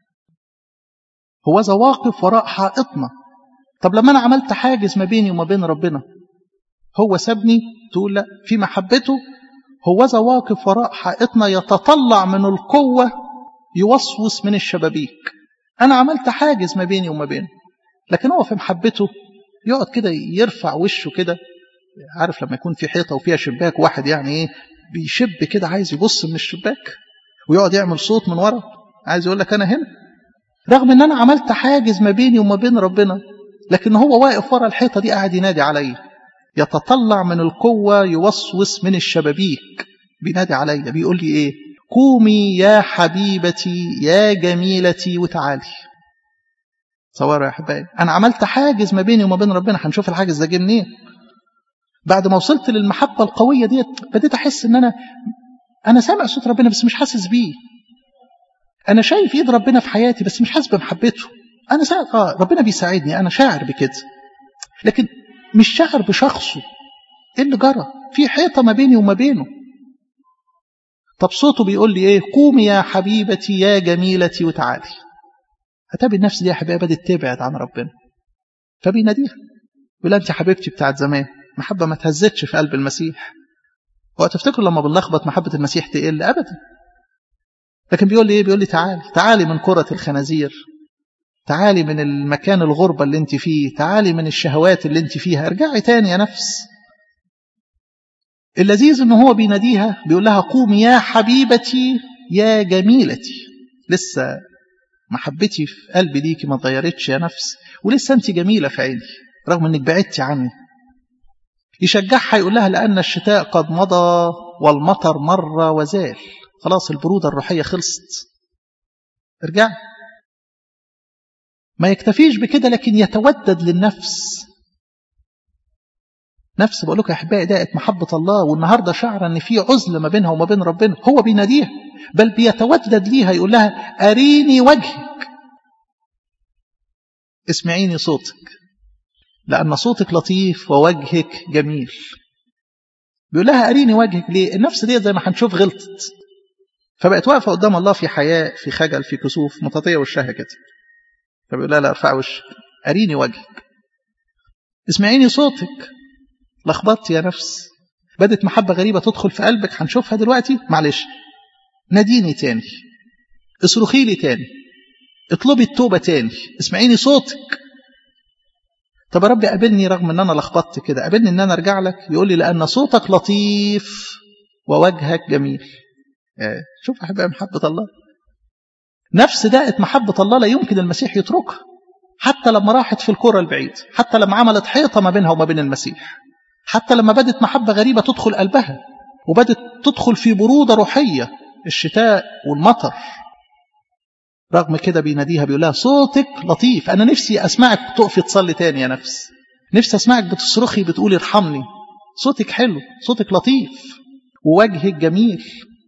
هوذا واقف وراء حائطنا طب لما أنا عملت حاجز ما بيني وما بين ربنا هو سابني تقول لا في محبته هوذا واقف وراء حائطنا يتطلع من القوة يوسوس من الشبابيك أنا عملت حاجز ما بيني وما بينه لكن هو في محبته يقعد كده يرفع وشه كده عارف لما يكون في حيطة وفيها شباك واحد يعني ايه بيشب كده عايز يبص من الشباك ويقعد يعمل صوت من ورا عايز يقول لك أنا هنا رغم ان انا عملت حاجز ما بيني وما بين ربنا لكن هو واقف ورا الحيطة دي قاعد ينادي عليا يتطلع من القوة يوسوس من الشبابيك بينادي عليا بيقول لي ايه قومي يا حبيبتي يا جميلتي وتعالي تصوروا يا احبائي انا عملت حاجز ما بيني وما بين ربنا هنشوف الحاجز ده جه منين بعد ما وصلت للمحبة القوية ديت بديت احس ان انا انا سامع صوت ربنا بس مش حاسس بيه انا شايف ايد ربنا في حياتي بس مش حاسس بمحبته انا ساعد اه ربنا بيساعدني انا شاعر بكده لكن مش شاعر بشخصه ايه اللي جرى في حيطه ما بيني وما بينه طب صوته بيقول لي ايه قومي يا حبيبتي يا جميلتي وتعالي اتابي النفس دي يا حبيبي بدات تبعد عن ربنا فبيناديها يقول انت حبيبتي بتاعت زمان محبه ما تهزتش في قلب المسيح هو تفتكروا لما بنلخبط محبه المسيح تقل ابدا لكن بيقول لي ايه بيقول لي تعالي تعالي من كره الخنازير تعالي من المكان الغربة اللي انت فيه تعالي من الشهوات اللي انت فيها ارجعي تاني يا نفس اللذيذ ان هو بيناديها بيقول لها قومي يا حبيبتي يا جميلتي لسه محبتي في قلبي ليكي ما اتغيرتش يا نفس ولسه انت جميلة في عيني رغم انك بعدتي عني يشجعها يقول لها لأن الشتاء قد مضى والمطر مر وزال خلاص البرودة الروحية خلصت ارجعي ما يكتفيش بكده لكن يتودد للنفس نفس بقول لكم يا احبائي دقت محبه الله والنهارده شعر ان في عزله ما بينها وما بين ربنا هو بيناديها بل بيتودد ليها يقول لها اريني وجهك اسمعيني صوتك لان صوتك لطيف ووجهك جميل بيقول لها اريني وجهك ليه النفس دي زي ما هنشوف غلطت فبقت واقفه قدام الله في حياء في خجل في كسوف متطيه وشها كده فبيقول لها لا ارفع وشك اريني وجهك اسمعيني صوتك لخبطت يا نفس بدت محبة غريبة تدخل في قلبك هنشوفها دلوقتي معلش ناديني تاني اصرخي لي تاني اطلبي التوبة تاني اسمعيني صوتك طب يا رب قابلني رغم ان انا لخبطت كده قابلني ان انا ارجع لك يقول لي لان صوتك لطيف ووجهك جميل شوف احبائي محبة الله نفس دقت محبة الله لا يمكن المسيح يتركها حتى لما راحت في الكرة البعيد حتى لما عملت حيطة ما بينها وما بين المسيح حتى لما بدت محبة غريبة تدخل قلبها وبدت تدخل في برودة روحية الشتاء والمطر رغم كده بيناديها بيقول لها صوتك لطيف أنا نفسي أسمعك تقفي تصلي تاني يا نفس نفسي أسمعك بتصرخي بتقولي ارحمني صوتك حلو صوتك لطيف ووجهك جميل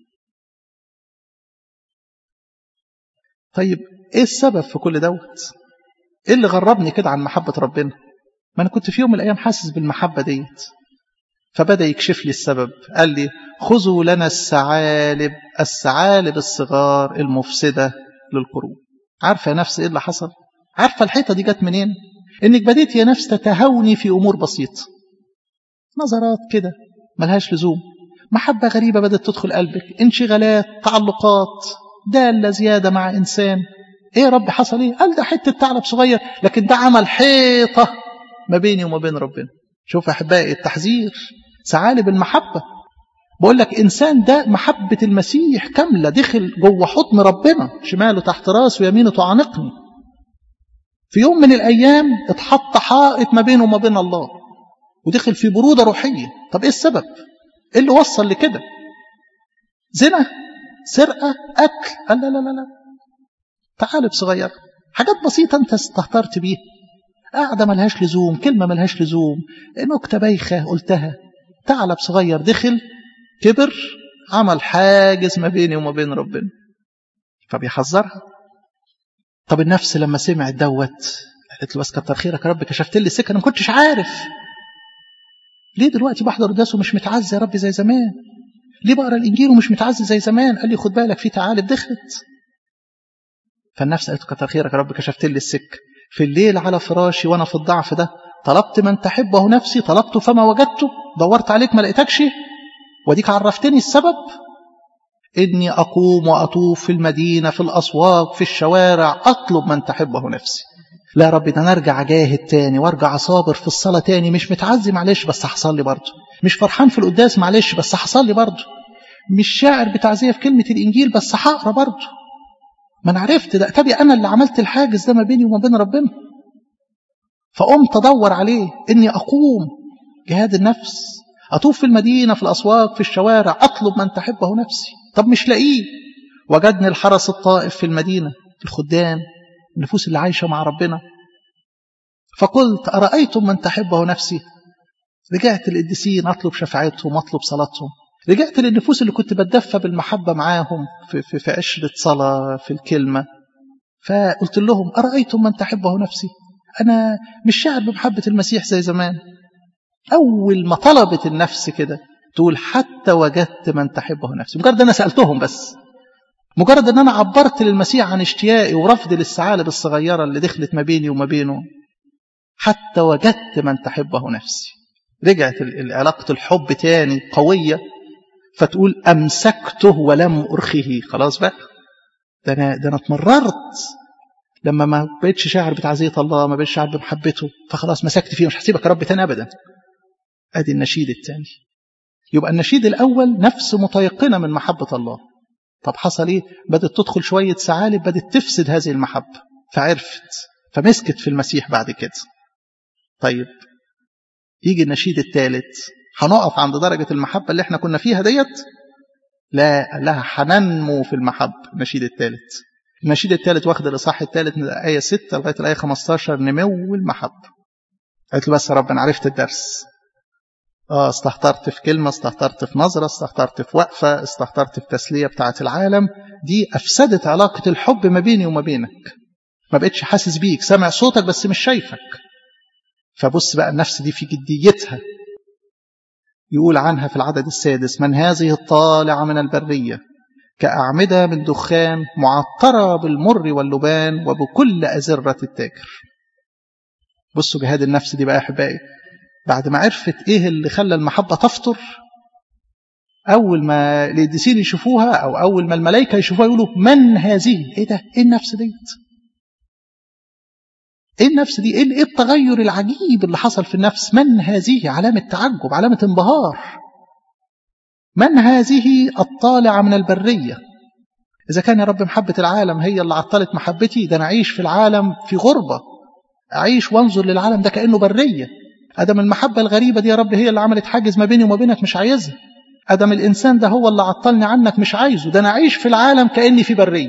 طيب ايه السبب في كل دوت ايه اللي غربني كده عن محبة ربنا ما انا كنت في يوم من الايام حاسس بالمحبة ديت فبدأ يكشف لي السبب قال لي خذوا لنا الثعالب الثعالب الصغار المفسدة للقلوب عارفة يا نفس ايه اللي حصل عارفة الحيطة دي جت منين انك بديت يا نفس تتهاوني في امور بسيطة نظرات كده ملهاش لزوم محبة غريبة بدأت تدخل قلبك انشغالات تعلقات دالة زيادة مع إنسان إيه يا رب حصل إيه قال ده حتة ثعلب صغير لكن ده عمل حيطة ما بيني وما بين ربنا شوف أحبائي التحذير ثعالب المحبة بقول لك إنسان ده محبة المسيح كاملة دخل جوه حضن ربنا شماله تحت راسه ويمينه تعانقني في يوم من الأيام اتحط حائط ما بينه وما بين الله ودخل في برودة روحية طب إيه السبب إيه اللي وصل لكده زنا سرقة أكل قال لا لا لا لا تعالب صغير حاجات بسيطة أنت استهترت بيها قاعدة ملهاش لزوم كلمة ملهاش لزوم نكتة بايخة قلتها ثعلب صغير دخل كبر عمل حاجز ما بيني وما بين ربنا فبيحذرها طب النفس لما سمعت دوت قالت له بس كتر خيرك يا رب كشفت لي السكه انا ما كنتش عارف ليه دلوقتي بحضر قداس ومش متعزي يا رب زي زمان ليه بقرا الانجيل ومش متعزي زي زمان قال لي خد بالك في تعالب دخلت فالنفس قالت كتر خيرك يا رب كشفت لي السكه في الليل على فراشي وانا في الضعف ده طلبت من تحبه نفسي طلبته فما وجدته دورت عليك ما لقيتكش وديك عرفتني السبب إني أقوم وأطوف في المدينة في الأسواق في الشوارع أطلب من تحبه نفسي لا يا رب ده أنا أرجع أجاهد تاني وأرجع أصابر في الصلاة تاني مش متعزي معلش بس هحصل لي برضه مش فرحان في القداس معلش بس هحصل لي برضه مش شاعر بتعزية في كلمة الإنجيل بس هقرا برضه ما أنا عرفت ده تبي أنا اللي عملت الحاجز ده ما بيني وما بين ربنا فقمت أدور عليه إني أقوم جهاد النفس أطوف في المدينة في الأسواق في الشوارع أطلب من تحبه نفسي طب مش لاقيه وجدني الحرس الطائف في المدينة الخدام النفوس اللي عايشة مع ربنا فقلت أرأيتم من تحبه نفسي رجعت للقديسين أطلب شفاعتهم أطلب صلاتهم رجعت للنفوس اللي كنت بتدفى بالمحبة معاهم في, في, في عشرة صلاة في الكلمة فقلت لهم أرأيتم من تحبه نفسي أنا مش شاعر بمحبة المسيح زي زمان أول ما طلبت النفس كده تقول حتى وجدت من تحبه نفسي مجرد أنا سألتهم بس مجرد أن أنا عبرت للمسيح عن اشتياقي ورفضي للثعالب الصغيرة اللي دخلت ما بيني وما بينه حتى وجدت من تحبه نفسي رجعت علاقة الحب تاني قوية فتقول أمسكته ولم أرخه خلاص بقى ده أنا, ده أنا اتمررت لما ما بقتش شاعر بتعزية الله ما بقتش شاعر بمحبته فخلاص مسكت فيه مش هسيبك يا رب تاني أبدا أدي النشيد الثاني يبقى النشيد الأول نفس متيقنة من محبة الله طب حصل إيه بدأت تدخل شوية ثعالب بدأت تفسد هذه المحبة فعرفت فمسكت في المسيح بعد كده طيب يجي النشيد الثالث هنقف عند درجة المحبة اللي احنا كنا فيها ديت لا لها هننمو في المحبة النشيد الثالث النشيد الثالث واخد الإصحاح الثالث من الآية 6 لغاية الآية 15 نمو المحبة قالت له بس يا رب أنا عرفت الدرس اه استهترت في كلمة استهترت في نظرة استهترت في وقفة استهترت في تسلية بتاعة العالم دي أفسدت علاقة الحب ما بيني وما بينك ما بقتش حاسس بيك سامع صوتك بس مش شايفك فبص بقى النفس دي في جديتها يقول عنها في العدد السادس من هذه الطالعة من البرية كأعمدة من دخان معطرة بالمر واللبان وبكل أزرة التاجر بصوا جهاد النفس دي بقى يا أحبائي بعد ما عرفت إيه اللي خلى المحبة تفطر أول ما القديسين يشوفوها أو أول ما الملائكة يشوفوها يقولوا من هذه إيه ده إيه النفس ديت ايه النفس دي ايه التغير العجيب اللي حصل في النفس من هذه علامة تعجب علامة انبهار من هذه الطالعة من البرية إذا كان يا رب محبة العالم هي اللي عطلت محبتي ده أنا أعيش في العالم في غربة أعيش وانظر للعالم ده كأنه برية أدم المحبة الغريبة دي يا رب هي اللي عملت حاجز ما بيني وما بينك مش عايزها أدم الإنسان ده هو اللي عطلني عنك مش عايزه ده أنا أعيش في العالم كأني في برية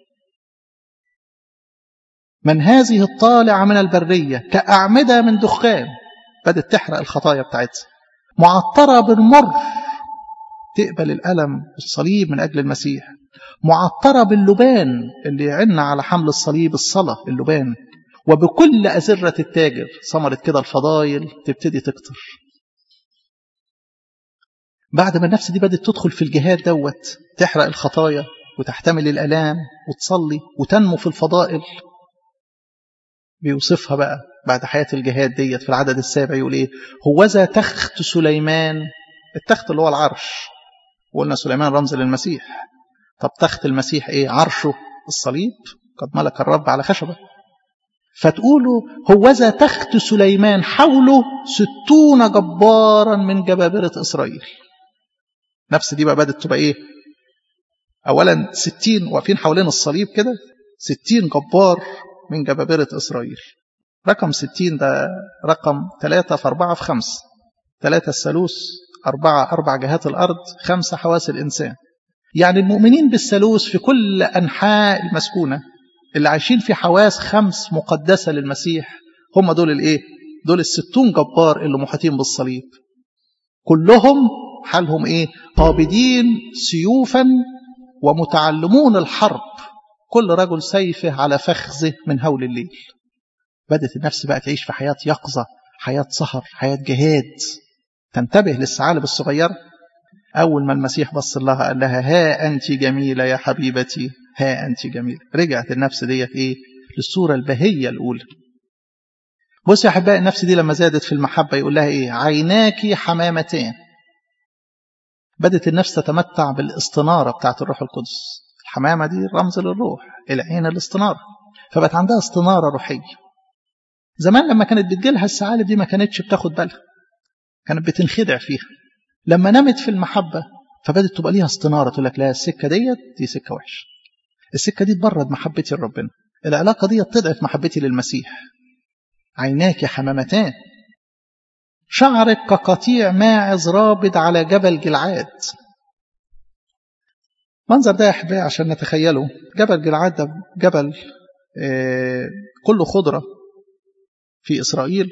من هذه الطالعة من البرية كأعمدة من دخان بدأت تحرق الخطايا بتاعتها معطرة بالمر تقبل الألم الصليب من أجل المسيح معطرة باللبان اللي يعن على حمل الصليب الصلاة اللبان وبكل أزرة التاجر ثمرة كده الفضايل تبتدي تكتر بعد ما النفس دي بدأت تدخل في الجهاد دوت تحرق الخطايا وتحتمل الألام وتصلي وتنمو في الفضائل بيوصفها بقى بعد حياة الجهاد ديت في العدد السابع يقول ايه هوذا تخت سليمان التخت اللي هو العرش وقلنا سليمان رمز للمسيح طب تخت المسيح ايه عرشه الصليب قد ملك الرب على خشبه فتقولوا هوذا تخت سليمان حوله ستون جبارا من جبابرة إسرائيل نفس دي بقى بدأت تبقى ايه اولا ستين واقفين حوالين الصليب كده ستين جبار من جبابرة إسرائيل رقم ستين ده رقم ثلاثة في أربعة في خمس ثلاثة الثالوث أربعة أربع جهات الأرض خمسة حواس الإنسان يعني المؤمنين بالثالوث في كل أنحاء المسكونة اللي عايشين في حواس خمس مقدسة للمسيح هم دول الإيه؟ دول الستون جبار اللي محيطين بالصليب كلهم حالهم إيه؟ قابضين سيوفا ومتعلمون الحرب كل رجل سيفه على فخذه من هول الليل بدأت النفس بقى تعيش في حياة يقظة حياة سهر حياة جهاد تنتبه للثعالب الصغيرة أول ما المسيح بص لها قال لها ها أنت جميلة يا حبيبتي ها أنت جميلة رجعت النفس ديت إيه للصورة البهية الأولى بص يا أحبائي النفس دي لما زادت في المحبة يقول لها إيه عيناك حمامتان بدت النفس تتمتع بالاستنارة بتاعت الروح القدس الحمامة دي رمز للروح العين الاستنارة فبقت عندها استنارة روحية زمان لما كانت بتجيلها السعالب دي ما كانتش بتاخد بالها كانت بتنخدع فيها لما نمت في المحبة فبدت تبقى ليها استنارة تقول لك لا السكة ديت دي سكة وحشة السكة دي تبرد محبتي لربنا العلاقة دي تضعف محبتي للمسيح عيناك حمامتان شعرك كقطيع ماعز رابض على جبل جلعاد منظر ده يا احبائي عشان نتخيله جبل جلعاد ده جبل آه كله خضرة في إسرائيل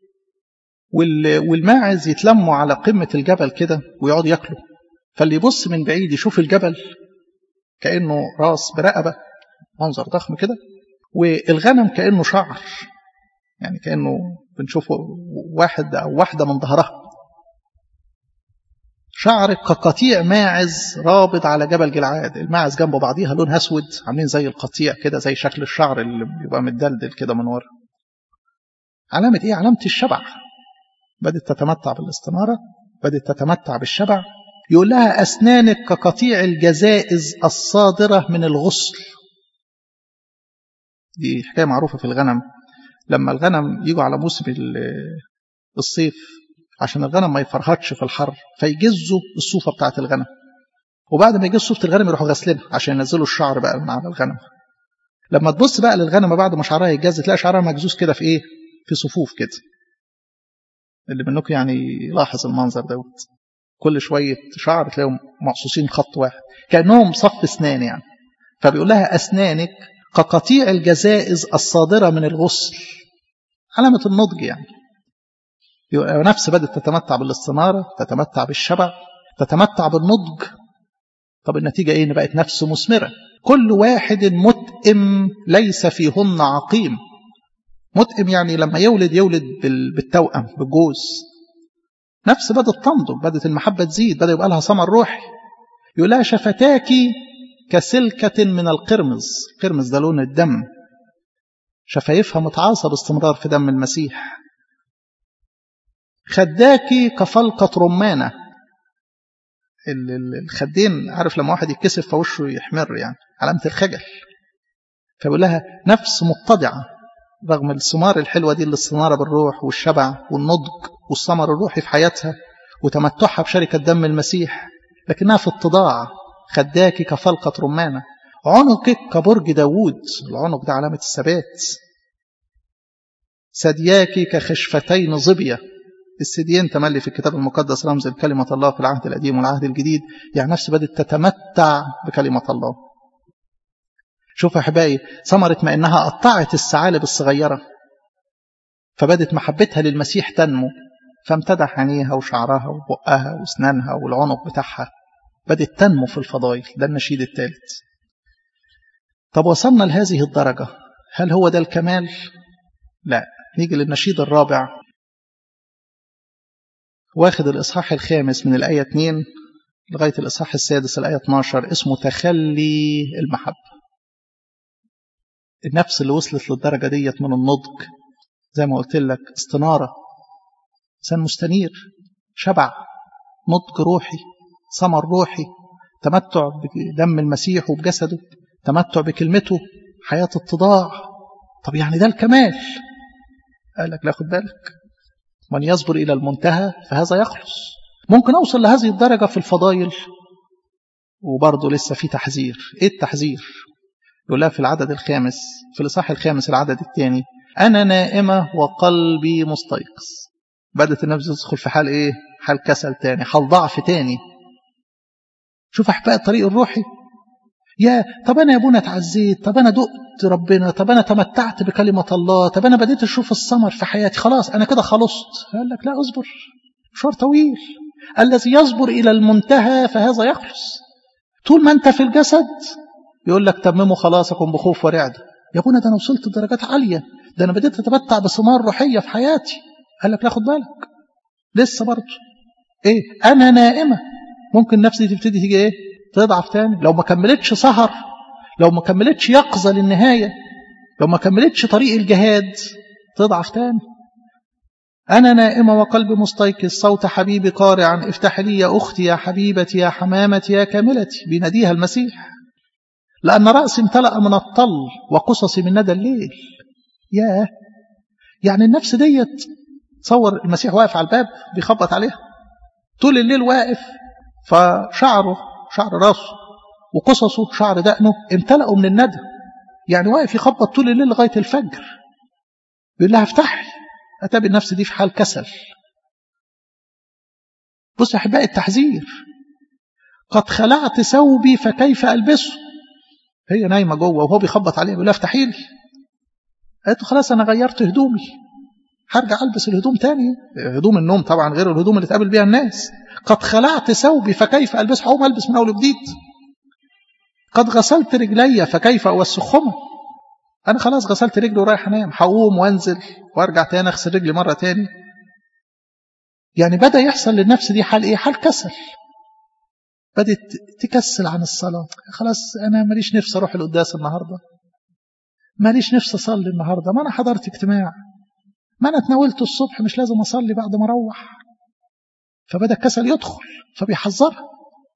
والماعز يتلموا على قمة الجبل كده ويقعدوا ياكلوا فاللي يبص من بعيد يشوف الجبل كأنه راس برقبة منظر ضخم كده والغنم كأنه شعر يعني كأنه بنشوفه واحد أو واحدة من ظهرها شعرك كقطيع ماعز رابط على جبل جلعاد الماعز جنب بعضيها لونها اسود عاملين زي القطيع كده زي شكل الشعر اللي بيبقى متدلدل كده من ورا علامة ايه علامة الشبع بدأت تتمتع بالاستنارة بدأت تتمتع بالشبع يقول لها أسنانك كقطيع الجزائز الصادرة من الغسل دي حكاية معروفة في الغنم لما الغنم يجوا على موسم الصيف عشان الغنم ما يفرهدش في الحر فيجزوا الصوفة بتاعت الغنم وبعد ما يجز صوفة الغنم يروحوا غسلينها عشان ينزلوا الشعر بقى من على الغنم لما تبص بقى للغنم بعد ما شعرها يتجز تلاقي شعرها مجزوز كده في ايه في صفوف كده اللي منكم يعني يلاحظ المنظر دوت كل شوية شعر تلاقيهم مقصوصين خط واحد كأنهم صف اسنان يعني فبيقول لها أسنانك كقطيع الجزائز الصادرة من الغسل علامة النضج يعني نفس بدأت تتمتع بالاستنارة تتمتع بالشبع تتمتع بالنضج طب النتيجة ايه ان بقت نفس مثمرة كل واحد متئم ليس فيهن عقيم متئم يعني لما يولد يولد بالتوأم بالجوز نفس بدأت تنضج بدأت المحبة تزيد بدأ يبقى لها ثمر روحي يقول لها شفتاكي كسلكة من القرمز قرمز ده لون الدم شفايفها متعاصة باستمرار في دم المسيح خداكي كفلقة رمانة الخدين عارف لما واحد يتكسف فوشه يحمر يعني علامة الخجل فبيقول لها نفس متضعة رغم الثمار الحلوة دي الاستنارة بالروح والشبع والنضج والثمر الروحي في حياتها وتمتعها بشركة دم المسيح لكنها في اتضاع خداكي كفلقة رمانة عنقك كبرج داوود العنق ده علامة الثبات ثدياكي كخشفتين ظبية الثديين تملي في الكتاب المقدس رمز لكلمة الله في العهد القديم والعهد الجديد يعني نفسي بدأت تتمتع بكلمة الله شوف يا أحبائي ثمرة ما إنها قطعت الثعالب الصغيرة فبدت محبتها للمسيح تنمو فامتدح عينيها وشعرها وبقها واسنانها والعنق بتاعها بدت تنمو في الفضائل ده النشيد الثالث طب وصلنا لهذه الدرجة هل هو ده الكمال؟ لا نيجي للنشيد الرابع واخد الإصحاح الخامس من الآية 2 لغاية الإصحاح السادس الآية 12 اسمه تخلي المحبة النفس اللي وصلت للدرجة ديت من النضج زي ما قلت لك استنارة إنسان مستنير شبع نضج روحي ثمر روحي تمتع بدم المسيح وبجسده تمتع بكلمته حياة اتضاع طب يعني ده الكمال قال لك لا خد بالك من يصبر إلى المنتهى فهذا يخلص ممكن أوصل لهذه الدرجة في الفضائل وبرضه لسه في تحذير إيه التحذير يقول لها في العدد الخامس في الإصحاح الخامس العدد الثاني أنا نائمة وقلبي مستيقظ بدأت النفس تدخل في حال إيه حال كسل تاني حال ضعف تاني شوف أحباء الطريق الروحي يا طب أنا يا ابونا اتعزيت طب أنا دقت ربنا طب أنا تمتعت بكلمة الله طب أنا بديت أشوف الثمر في حياتي خلاص أنا كده خلصت قال لك لا اصبر مشوار طويل الذي يصبر إلى المنتهى فهذا يخلص طول ما أنت في الجسد يقول لك تمموا خلاصكم بخوف ورعدة يا ابونا ده أنا وصلت لدرجات عالية ده أنا بديت أتمتع بثمار روحية في حياتي قال لك لا خد بالك لسه برضه إيه أنا نائمة ممكن نفسي تبتدي تيجي إيه تضعف تاني لو ما كملتش سهر لو ما كملتش يقظة للنهاية لو ما كملتش طريق الجهاد تضعف تاني أنا نائمة وقلبي مستيقظ صوت حبيبي قارعا افتح لي يا أختي يا حبيبتي يا حمامتي يا كاملتي بيناديها المسيح لأن رأسي امتلأ من الطل وقصصي من ندى الليل ياه يعني النفس ديت تصور المسيح واقف على الباب بيخبط عليها طول الليل واقف فشعره شعر راسه وقصصه شعر دقنه امتلأوا من الندى يعني واقف يخبط طول الليل لغاية الفجر بيقول لها افتحي أتابي النفس دي في حال كسل بص يا أحبائي التحذير قد خلعت ثوبي فكيف ألبسه هي نايمة جوه وهو بيخبط عليها بيقول لها افتحي لي قالت له خلاص أنا غيرت هدومي هرجع ألبس الهدوم تاني هدوم النوم طبعا غير الهدوم اللي تقابل بيها الناس قد خلعت ثوبي فكيف ألبسه هقوم ألبس من أول وجديد قد غسلت رجلي فكيف أوسخهما أنا خلاص غسلت رجلي ورايح أنام هقوم وأنزل وأرجع تاني أغسل رجلي مرة تاني يعني بدأ يحصل للنفس دي حال إيه؟ حال كسل بدأت تكسل عن الصلاة خلاص أنا ماليش نفس أروح القداس النهاردة ماليش نفس أصلي النهاردة ما أنا حضرت اجتماع ما أنا اتناولت الصبح مش لازم أصلي بعد ما أروح فبدأ الكسل يدخل فبيحذرها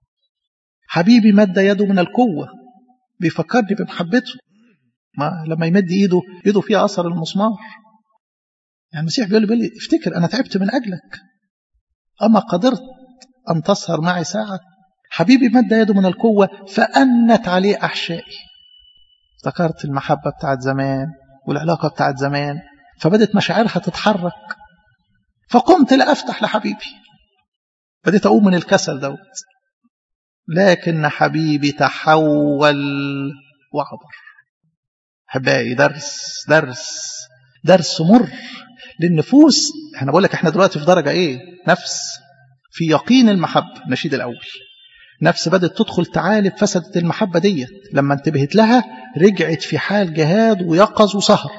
حبيبي مد يده من القوة بيفكرني بمحبته ما لما يمد ايده ايده فيها اثر المسمار يعني المسيح بيقول لي, بيقول لي افتكر انا تعبت من اجلك اما قدرت ان تسهر معي ساعه حبيبي مد يده من القوه فانت عليه احشائي افتكرت المحبه بتاعت زمان والعلاقه بتاعت زمان فبدت مشاعرها تتحرك فقمت لافتح لحبيبي بديت اقوم من الكسل دوت لكن حبيبي تحول وعبر احبائي درس درس درس مر للنفوس احنا بقول لك احنا دلوقتي في درجه ايه نفس في يقين المحبه النشيد الاول نفس بدات تدخل تعالب فسدت المحبه ديت لما انتبهت لها رجعت في حال جهاد ويقظ وسهر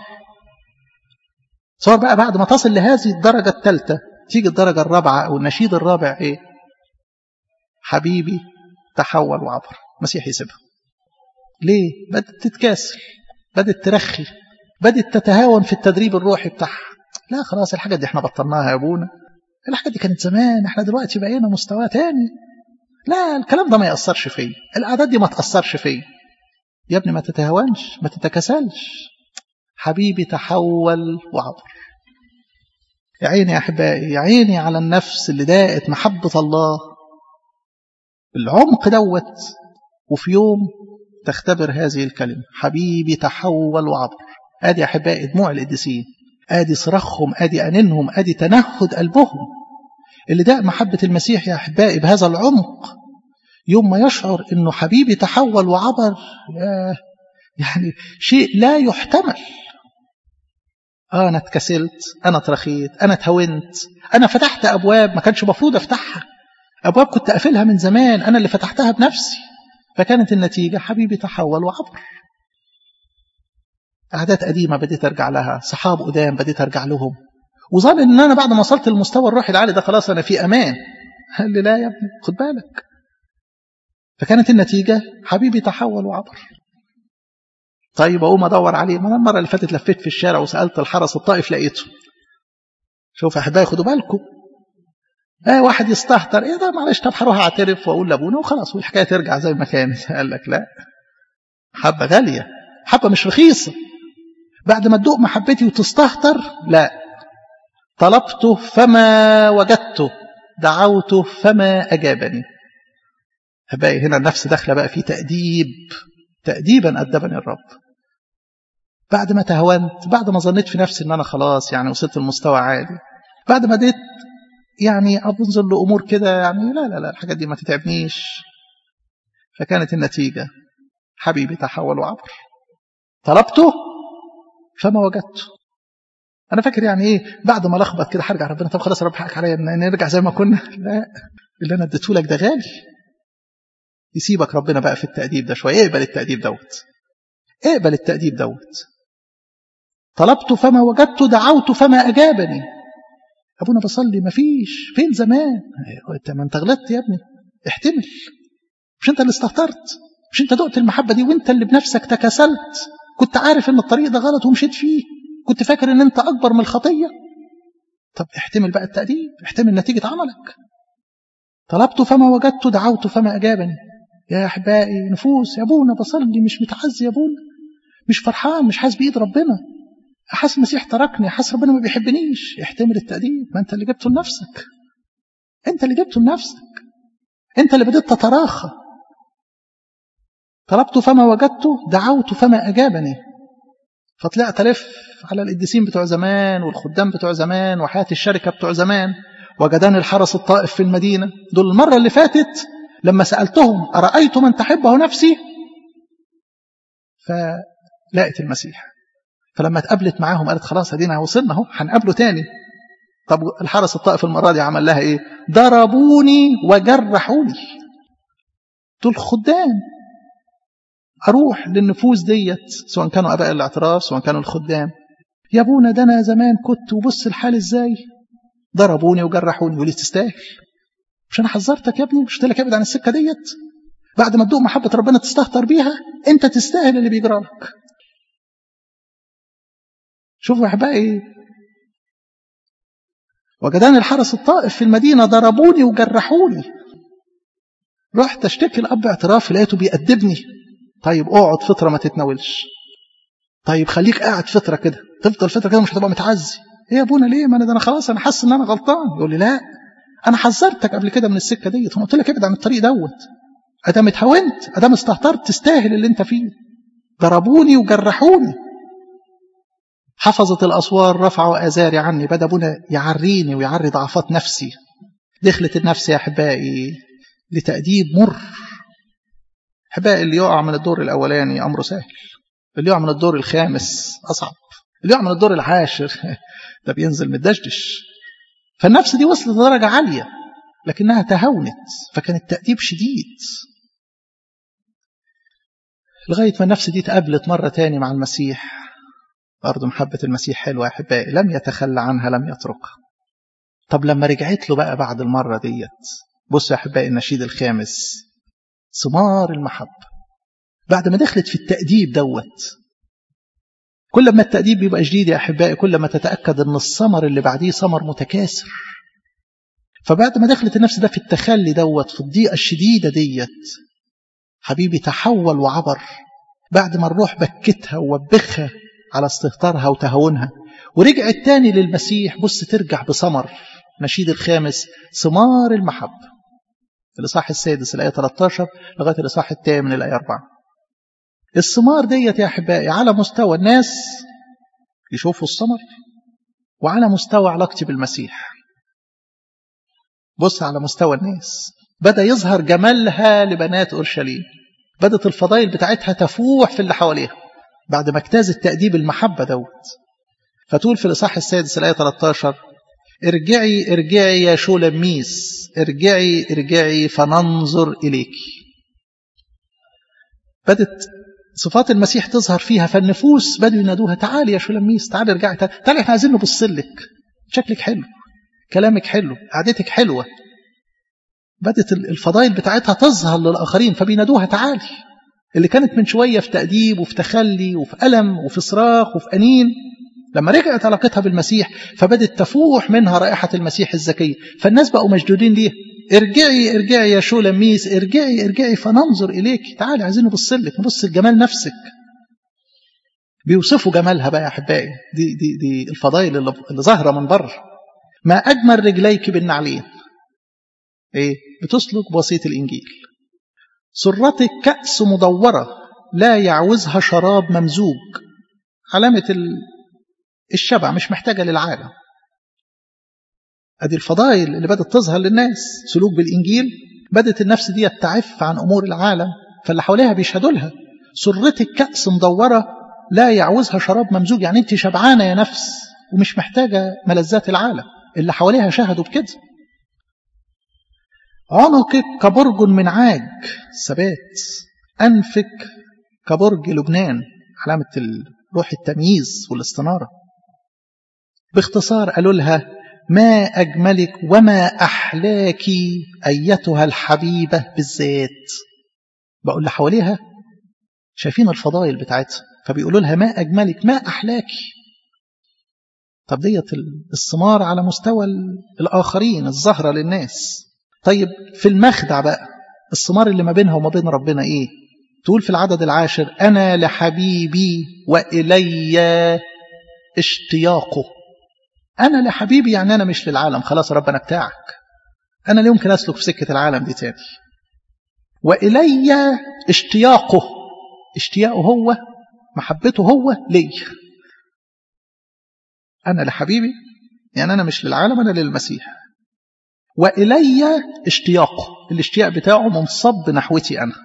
صار بقى بعد ما تصل لهذه الدرجه الثالثه تيجي الدرجه الرابعه او النشيد الرابع ايه حبيبي تحول وعبر مسيح يسيبها ليه بدات تتكاسل بدت ترخي بدت تتهاون في التدريب الروحي بتاعها لا خلاص الحاجات دي احنا بطلناها يا ابونا الحاجات دي كانت زمان احنا دلوقتي بقينا مستوى تاني لا الكلام ده ما يأثرش فيا الأعداد دي ما تأثرش فيا يا ابني ما تتهاونش ما تتكسلش حبيبي تحول وعبر يا عيني يا أحبائي يا عيني على النفس اللي داقت محبة الله العمق دوت وفي يوم تختبر هذه الكلمة حبيبي تحول وعبر ادي احبائي دموع القديسين ادي صراخهم ادي انينهم ادي تنهد قلبهم اللي ده محبة المسيح يا احبائي بهذا العمق يوم ما يشعر انه حبيبي تحول وعبر يعني شيء لا يحتمل آه أنا اتكسلت أنا اترخيت أنا اتهونت أنا فتحت أبواب ما كانش المفروض أفتحها أبواب كنت أقفلها من زمان أنا اللي فتحتها بنفسي فكانت النتيجة حبيبي تحول وعبر عادات قديمة بديت أرجع لها صحاب قدام بديت أرجع لهم وظن إن أنا بعد ما وصلت للمستوى الروحي العالي ده خلاص أنا في أمان قال لي لا يا ابني خد بالك فكانت النتيجة حبيبي تحول وعبر طيب أقوم أدور عليه ما أنا المرة اللي فاتت لفيت في الشارع وسألت الحرس الطائف لقيته شوف يا أحبائي خدوا بالكم ايه واحد يستهتر ايه ده معلش طب هروح اعترف واقول لابونا وخلاص والحكايه ترجع زي ما كانت قال لك لا حبه غاليه حبه مش رخيصه بعد ما تدوق محبتي وتستهتر لا طلبته فما وجدته دعوته فما اجابني هبقى هنا النفس داخله بقى في تاديب تاديبا ادبني الرب بعد ما تهونت بعد ما ظنيت في نفسي ان انا خلاص يعني وصلت لمستوى عالي بعد ما ديت يعني أبنظر لأمور كده يعني لا لا لا الحاجات دي ما تتعبنيش فكانت النتيجة حبيبي تحول وعبر طلبته فما وجدته أنا فاكر يعني إيه بعد ما لخبط كده هرجع ربنا طب خلاص رب حقك عليا نرجع زي ما كنا لا اللي أنا اديته لك ده غالي يسيبك ربنا بقى في التأديب ده شوية اقبل التأديب دوت اقبل التأديب دوت طلبت فما وجدت دعوت فما أجابني ابونا بصلي مفيش فين زمان انت ما انت غلطت يا ابني احتمل مش انت اللي استهترت مش انت دقت المحبه دي وانت اللي بنفسك تكاسلت كنت عارف ان الطريق ده غلط ومشيت فيه كنت فاكر ان انت اكبر من الخطيه طب احتمل بقى التأديب احتمل نتيجه عملك طلبت فما وجدت دعوت فما اجابني يا احبائي نفوس يا ابونا بصلي مش متعزي يا ابونا مش فرحان مش حاسس بايد ربنا حاسس المسيح تركني حاسس ربنا ما بيحبنيش احتمل التأديب ما انت اللي جبته لنفسك انت اللي جبته لنفسك انت اللي بدأت تتراخى طلبت فما وجدته دعوت فما أجابني فطلعت ألف على القديسين بتوع زمان والخدام بتوع زمان وحياة الشركة بتوع زمان وجدان الحرس الطائف في المدينة دول المرة اللي فاتت لما سألتهم أرأيت من تحبه نفسي فلقت المسيح فلما اتقابلت معاهم قالت خلاص ادينا وصلنا اهو هنقابله تاني طب الحرس الطائف المرة دي عمل لها ايه ضربوني وجرحوني دول خدام اروح للنفوس ديت سواء كانوا اباء الاعتراف سواء كانوا الخدام يا ابونا ده انا زمان كنت وبص الحال ازاي ضربوني وجرحوني يقول لي تستاهل مش انا حذرتك يا ابني مش قلت لك ابعد عن السكه ديت بعد ما تدوق محبه ربنا تستهتر بيها انت تستاهل اللي بيجرى لك شوفوا يا احبائي وجدان الحرس الطائف في المدينه ضربوني وجرحوني رحت اشتكي الاب اعتراف لقيته بيأدبني طيب اقعد فتره ما تتناولش طيب خليك قاعد فتره كده تفضل فتره كده مش هتبقى متعزي ايه يا ابونا ليه ما انا ده انا خلاص انا حاسس ان انا غلطان يقول لي لا انا حذرتك قبل كده من السكه ديت انا قلت لك ابعد عن الطريق دوت ادام اتهونت ادام استهترت تستاهل اللي انت فيه ضربوني وجرحوني حفظت الاسوار رفعوا ازاري عني بدا ابونا يعريني ويعري ضعفات نفسي دخلت النفس يا احبائي لتاديب مر احبائي اللي يقع من الدور الاولاني امره سهل اللي يقع من الدور الخامس اصعب اللي يقع من الدور العاشر ده بينزل متدشدش فالنفس دي وصلت لدرجة عالية لكنها تهونت فكان التأديب شديد لغاية ما النفس دي تقابلت مرة تاني مع المسيح برضه محبة المسيح حلوة يا أحبائي لم يتخلى عنها لم يتركها طب لما رجعت له بقى بعد المرة ديت بصوا يا أحبائي النشيد الخامس ثمار المحبة بعد ما دخلت في التأديب دوت كل ما التأديب بيبقى جديد يا أحبائي كل ما تتأكد أن الثمر اللي بعديه ثمر متكاثر فبعد ما دخلت النفس ده في التخلي دوت في الضيقة الشديدة ديت حبيبي تحول وعبر بعد ما الروح بكتها ووبخها على استهتارها وتهاونها ورجعت تاني للمسيح بص ترجع بثمر نشيد الخامس ثمار المحبة الإصحاح السادس الآية 13 لغاية الإصحاح الثامن الآية 4 الثمار ديت يا أحبائي على مستوى الناس يشوفوا الثمر وعلى مستوى علاقتي بالمسيح بص على مستوى الناس بدأ يظهر جمالها لبنات أورشليم بدأت الفضائل بتاعتها تفوح في اللي حواليها بعد ما اجتاز التأديب المحبة دوت فتقول في الإصحاح السادس الآية 13 ارجعي ارجعي يا شولميس ارجعي ارجعي فننظر إليك بدت صفات المسيح تظهر فيها فالنفوس بدوا ينادوها تعالي يا شولميس تعالي ارجعي تعالي احنا عايزين نبص لك شكلك حلو كلامك حلو قعدتك حلوة بدت الفضائل بتاعتها تظهر للآخرين فبينادوها تعالي اللي كانت من شوية في تأديب وفي تخلي وفي ألم وفي صراخ وفي أنين لما رجعت علاقتها بالمسيح فبدت تفوح منها رائحة المسيح الزكية فالناس بقوا مشدودين ليه ارجعي ارجعي يا شولميس ارجعي ارجعي فننظر إليك تعالي عايزين نبص لك نبص لجمال نفسك بيوصفوا جمالها بقى يا أحبائي دي, دي, دي الفضائل اللي, اللي ظاهرة من بره ما أجمل رجليك بالنعلين إيه بتسلك بوسيط الإنجيل سرتك كأس مدورة لا يعوزها شراب ممزوج علامة الشبع مش محتاجة للعالم أدي الفضائل اللي بدأت تظهر للناس سلوك بالإنجيل بدأت النفس دي تعف عن أمور العالم فاللي حواليها بيشهدوا لها سرتك كأس مدورة لا يعوزها شراب ممزوج يعني أنت شبعانة يا نفس ومش محتاجة ملذات العالم اللي حواليها شهدوا بكده عنقك كبرج من عاج ثبات أنفك كبرج لبنان علامة روح التمييز والاستنارة باختصار قالوا لها ما أجملك وما أحلاك أيتها الحبيبة بالذات بقول اللي حواليها شايفين الفضائل بتاعتها فبيقولوا لها ما أجملك ما أحلاك طب ديت الثمار على مستوى الآخرين الظاهرة للناس طيب في المخدع بقى الثمار اللي ما بينها وما بين ربنا إيه تقول في العدد العاشر أنا لحبيبي وإلي اشتياقه أنا لحبيبي يعني أنا مش للعالم خلاص ربنا بتاعك أنا لا يمكن أسلك في سكة العالم دي تاني وإلي اشتياقه اشتياقه هو محبته هو لي أنا لحبيبي يعني أنا مش للعالم أنا للمسيح وإلي اشتياقه الاشتياق بتاعه منصب نحوتي أنا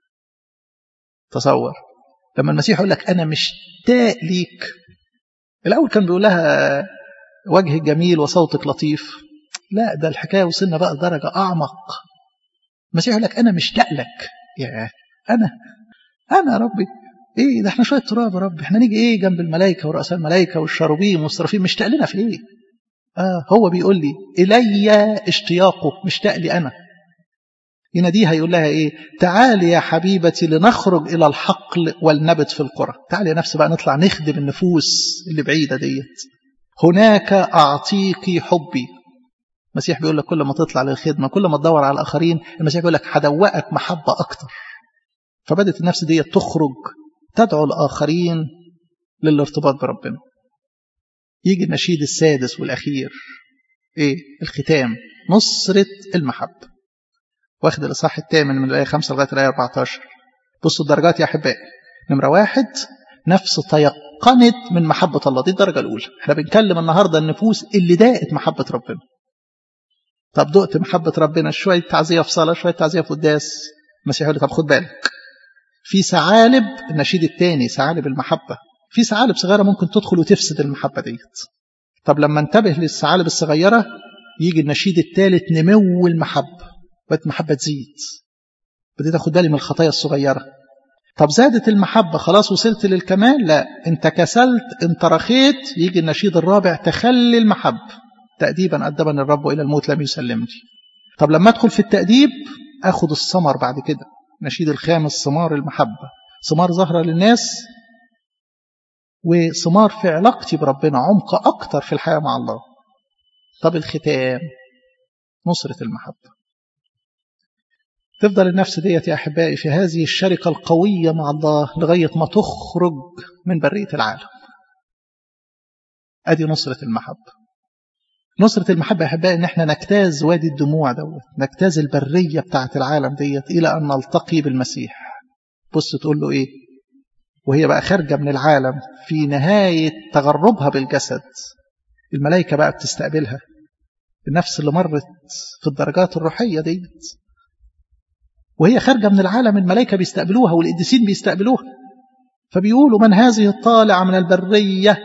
تصور لما المسيح يقول لك أنا مشتاق ليك الأول كان بيقول لها وجهك جميل وصوتك لطيف لا ده الحكاية وصلنا بقى درجة أعمق المسيح يقول لك أنا مشتاق لك يا أنا أنا يا ربي إيه ده إحنا شوية تراب يا رب إحنا نيجي إيه جنب الملائكة ورؤساء الملائكة والشروبيم والسرافيم مشتاق لنا في إيه آه هو بيقول لي إلي اشتياقه مشتاق لي أنا يناديها يقول لها إيه تعالي يا حبيبتي لنخرج إلى الحقل والنبت في القرى تعالي يا نفس بقى نطلع نخدم النفوس اللي بعيدة ديت هناك أعطيك حبي المسيح بيقول لك كل ما تطلع للخدمة كل ما تدور على الآخرين المسيح بيقول لك هدوقك محبة أكتر فبدت النفس دي تخرج تدعو الآخرين للارتباط بربنا يجي النشيد السادس والأخير إيه الختام نصرة المحبة واخد الإصحاح الثامن من الآية 5 لغاية الآية 14 بصوا الدرجات يا أحبائي نمرة واحد نفس تيقنت من محبة الله دي الدرجة الأولى احنا بنكلم النهاردة النفوس اللي داقت محبة ربنا طب دقت محبة ربنا شوية تعزية في صلاة شوية تعزية في قداس المسيح يقول طب خد بالك في ثعالب النشيد الثاني ثعالب المحبة في ثعالب صغيرة ممكن تدخل وتفسد المحبة ديت طب لما انتبه للثعالب الصغيرة يجي النشيد الثالث نمو المحبة بقت المحبة تزيد بديت اخد بالي من الخطايا الصغيرة طب زادت المحبة خلاص وصلت للكمال لا انت كسلت انت رخيت يجي النشيد الرابع تخلي المحبة تأديبا أدبني الرب إلى الموت لم يسلمني طب لما أدخل في التأديب أخد الثمر بعد كده نشيد الخامس ثمار المحبة ثمار ظاهرة للناس وثمار في علاقتي بربنا عمق أكتر في الحياة مع الله طب الختام نصرة المحبة تفضل النفس ديت يا أحبائي في هذه الشركة القوية مع الله لغاية ما تخرج من برية العالم أدي نصرة المحبة نصرة المحبة يا أحبائي إن إحنا نجتاز وادي الدموع دوت نجتاز البرية بتاعة العالم ديت إلى أن نلتقي بالمسيح بص تقول له إيه وهي بقى خارجة من العالم في نهاية تغربها بالجسد الملائكة بقى بتستقبلها النفس اللي مرت في الدرجات الروحية ديت وهي خارجة من العالم الملائكة بيستقبلوها والقديسين بيستقبلوها فبيقولوا من هذه الطالعة من البرية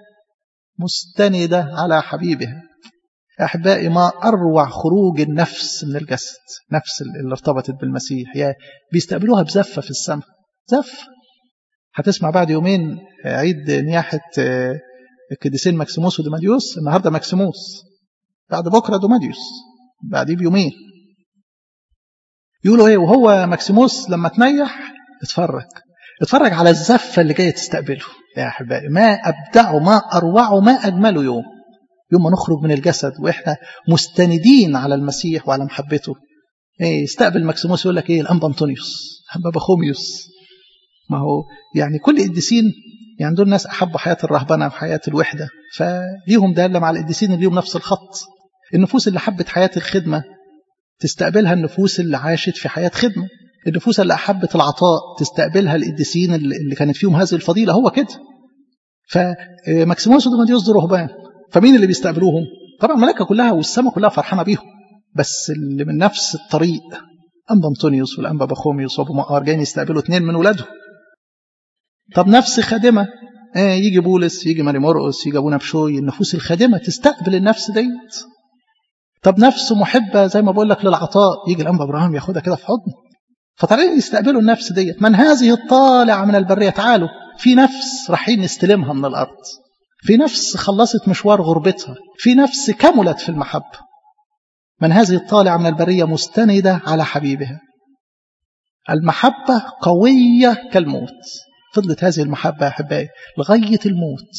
مستندة على حبيبها أحبائي ما أروع خروج النفس من الجسد نفس اللي ارتبطت بالمسيح يا بيستقبلوها بزفة في السماء زفة هتسمع بعد يومين عيد نياحة القديسين مكسيموس ودوماديوس النهاردة مكسيموس بعد بكرة دوماديوس بعديه بيومين يقولوا ايه وهو مكسيموس لما تنيح اتفرج اتفرج على الزفة اللي جاية تستقبله يا أحبائي ما أبدعه ما أروعه ما أجمله يوم يوم ما نخرج من الجسد وإحنا مستندين على المسيح وعلى محبته إيه يستقبل مكسيموس يقول لك إيه الأنبا أنطونيوس أنبا بخوميوس ما هو يعني كل القديسين يعني دول ناس أحبوا حياة الرهبنة وحياة الوحدة فليهم دالة مع القديسين اللي ليهم نفس الخط النفوس اللي حبت حياة الخدمة تستقبلها النفوس اللي عاشت في حياة خدمة النفوس اللي أحبت العطاء تستقبلها القديسين اللي كانت فيهم هذه الفضيلة هو كده فماكسيموس ودوماديوس دول رهبان فمين اللي بيستقبلوهم طبعا الملائكة كلها والسماء كلها فرحانة بيهم بس اللي من نفس الطريق أنبا أنطونيوس والأنبا بخوميوس وأبو مقار جايين يستقبلوا اثنين من ولادهم طب نفس خادمة آه يجي بولس يجي ماري مرقس يجي أبونا بشوي النفوس الخادمة تستقبل النفس ديت طب نفس محبة زي ما بقول لك للعطاء يجي الأنبا إبراهيم ياخدها كده في حضنه فطالعين يستقبلوا النفس ديت من هذه الطالعة من البرية تعالوا في نفس رايحين نستلمها من الأرض في نفس خلصت مشوار غربتها في نفس كملت في المحبة من هذه الطالعة من البرية مستندة على حبيبها المحبة قوية كالموت فضلت هذه المحبة يا أحبائي لغاية الموت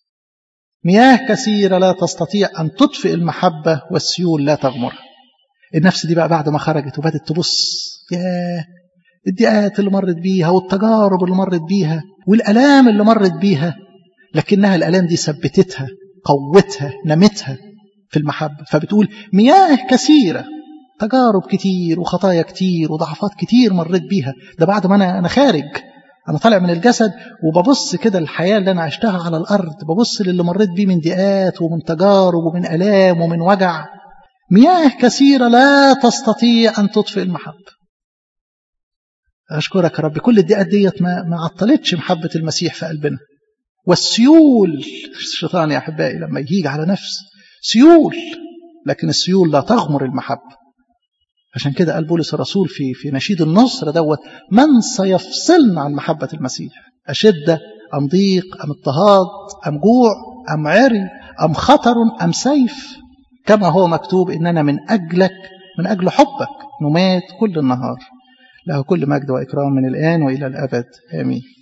مياه كثيرة لا تستطيع أن تطفئ المحبة والسيول لا تغمرها النفس دي بقى بعد ما خرجت وبدت تبص ياه الضيقات اللي مرت بيها والتجارب اللي مرت بيها والألام اللي مرت بيها لكنها الألام دي ثبتتها قوتها نمتها في المحبة فبتقول مياه كثيرة تجارب كتير وخطايا كتير وضعفات كتير مريت بيها ده بعد ما أنا أنا خارج أنا طالع من الجسد وببص كده الحياة اللي أنا عشتها على الأرض ببص للي مريت بيه من ضيقات ومن تجارب ومن ألام ومن وجع مياه كثيرة لا تستطيع أن تطفئ المحبة أشكرك يا رب كل الدقات ديت ما, ما عطلتش محبة المسيح في قلبنا والسيول الشيطان يا أحبائي لما يجي على نفس سيول لكن السيول لا تغمر المحبة عشان كده قال بولس الرسول في في نشيد النصر دوت من سيفصلنا عن محبة المسيح أشدة أم ضيق أم اضطهاد أم جوع أم عري أم خطر أم سيف كما هو مكتوب إننا من أجلك من أجل حبك نمات كل النهار له كل مجد وإكرام من الآن وإلى الأبد آمين